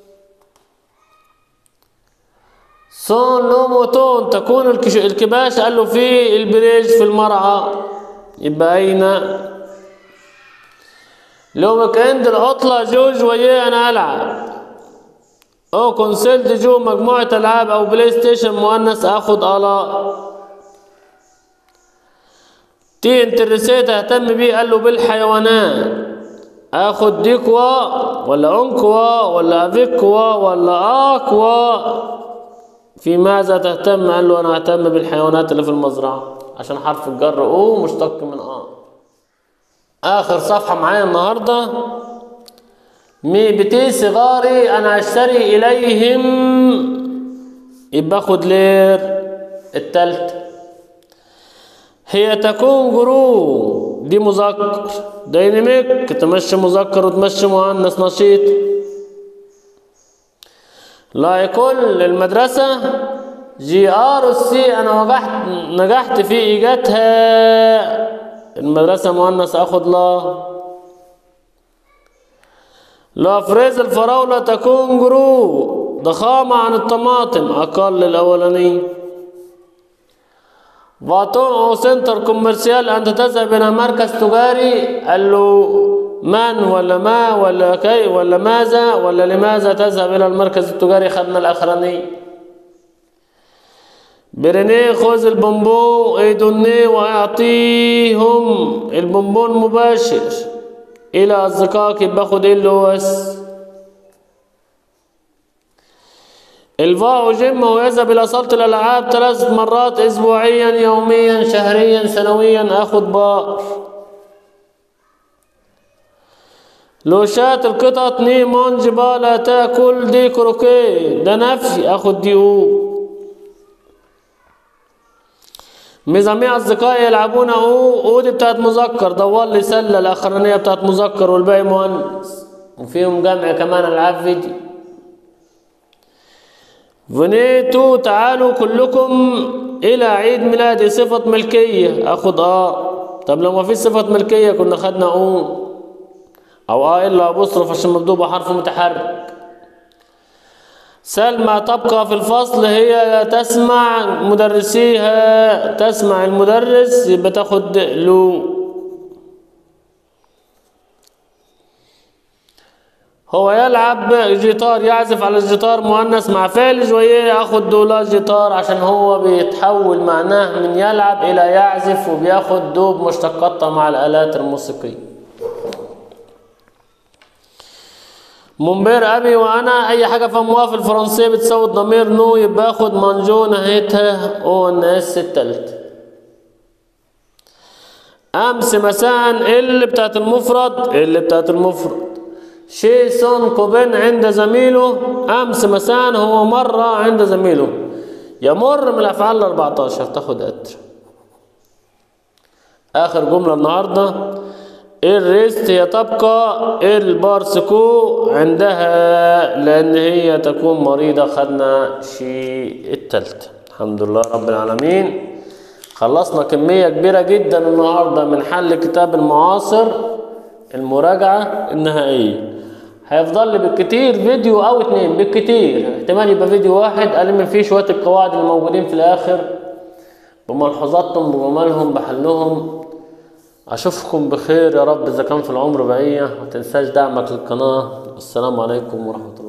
صون لوموتون تكون الكش... الكباش قال له في البريج في المرعى يبقى اين لو عند العطلة جوج وياه أنا ألعب أو كونسيلت جو مجموعة ألعاب أو بلاي ستيشن مؤنث أخد آلاء تي انترسيت أهتم بيه قال له بالحيوانات أخد ديكوا ولا أنكوا ولا أفيكوا ولا آكوا في ماذا تهتم قال له أنا أهتم بالحيوانات اللي في المزرعة عشان حرف الجر أو مشتق من آه آخر صفحة معايا النهاردة مي بتي صغاري أنا أشتري إليهم يبقى أخد لير التالتة هي تكون جرو دي مذكر ديناميك تمشي مذكر وتمشي مؤنث نشيط لا يكون المدرسة جي ار سي أنا نجحت نجحت في إيجادها المدرسة مؤنث أخد لا لا فريز الفراولة تكون جرو ضخامة عن الطماطم أقل الأولاني فاتون أو سنتر كوميرسيال أنت تذهب إلى مركز تجاري قال له من ولا ما ولا كي ولا ماذا ولا لماذا تذهب إلى المركز التجاري خدنا الأخراني برينيه خذ البونبون ايدوني واعطيهم البونبون مباشر الى اصدقائك باخد اللوس الفاء جيم ويذهب الى صالة الالعاب ثلاث مرات اسبوعيا يوميا شهريا سنويا اخد باء لوشات القطط ني مونج با لا تاكل دي كروكي ده نفسي اخد دي او مزاميع اصدقائي يلعبون او او دي بتاعت مذكر دوال لي سله الاخرانيه بتاعت مذكر والباقي مؤنث وفيهم جمع كمان العاب فيديو فنيتو تعالوا كلكم الى عيد ميلادي صفة ملكية اخد اه طب لو ما في صفة ملكية كنا خدنا او او اه الا ابوستروف عشان مبدوء بحرف متحرك سلمى تبقى في الفصل هي تسمع مدرسيها تسمع المدرس يبقى تاخد له هو يلعب جيتار يعزف على الجيتار مؤنث مع فعل جويه اخد دولار جيتار عشان هو بيتحول معناه من يلعب الى يعزف وبياخد دوب مشتقاتها مع الالات الموسيقيه منبر ابي وانا اي حاجه فهموها في الفرنسيه بتساوي الضمير نو يبقى اخد مانجو نهايتها او ان اس التالت امس مساء اللي بتاعت المفرد اللي بتاعت المفرد شي سون كوبين عند زميله امس مساء هو مر عند زميله يمر من الافعال ال 14 تاخد اتر اخر جمله النهارده الريست هي تبقى البارسكو عندها لان هي تكون مريضة خدنا شي التالت الحمد لله رب العالمين خلصنا كمية كبيرة جدا النهاردة من حل كتاب المعاصر المراجعة النهائية هيفضل لي بالكتير فيديو او اتنين بالكتير احتمال يبقى فيديو واحد الم فيه شوية القواعد الموجودين في الاخر بملحوظاتهم بجمالهم بحلهم اشوفكم بخير يا رب اذا كان في العمر بقيه ما تنساش دعمك للقناه السلام عليكم ورحمه الله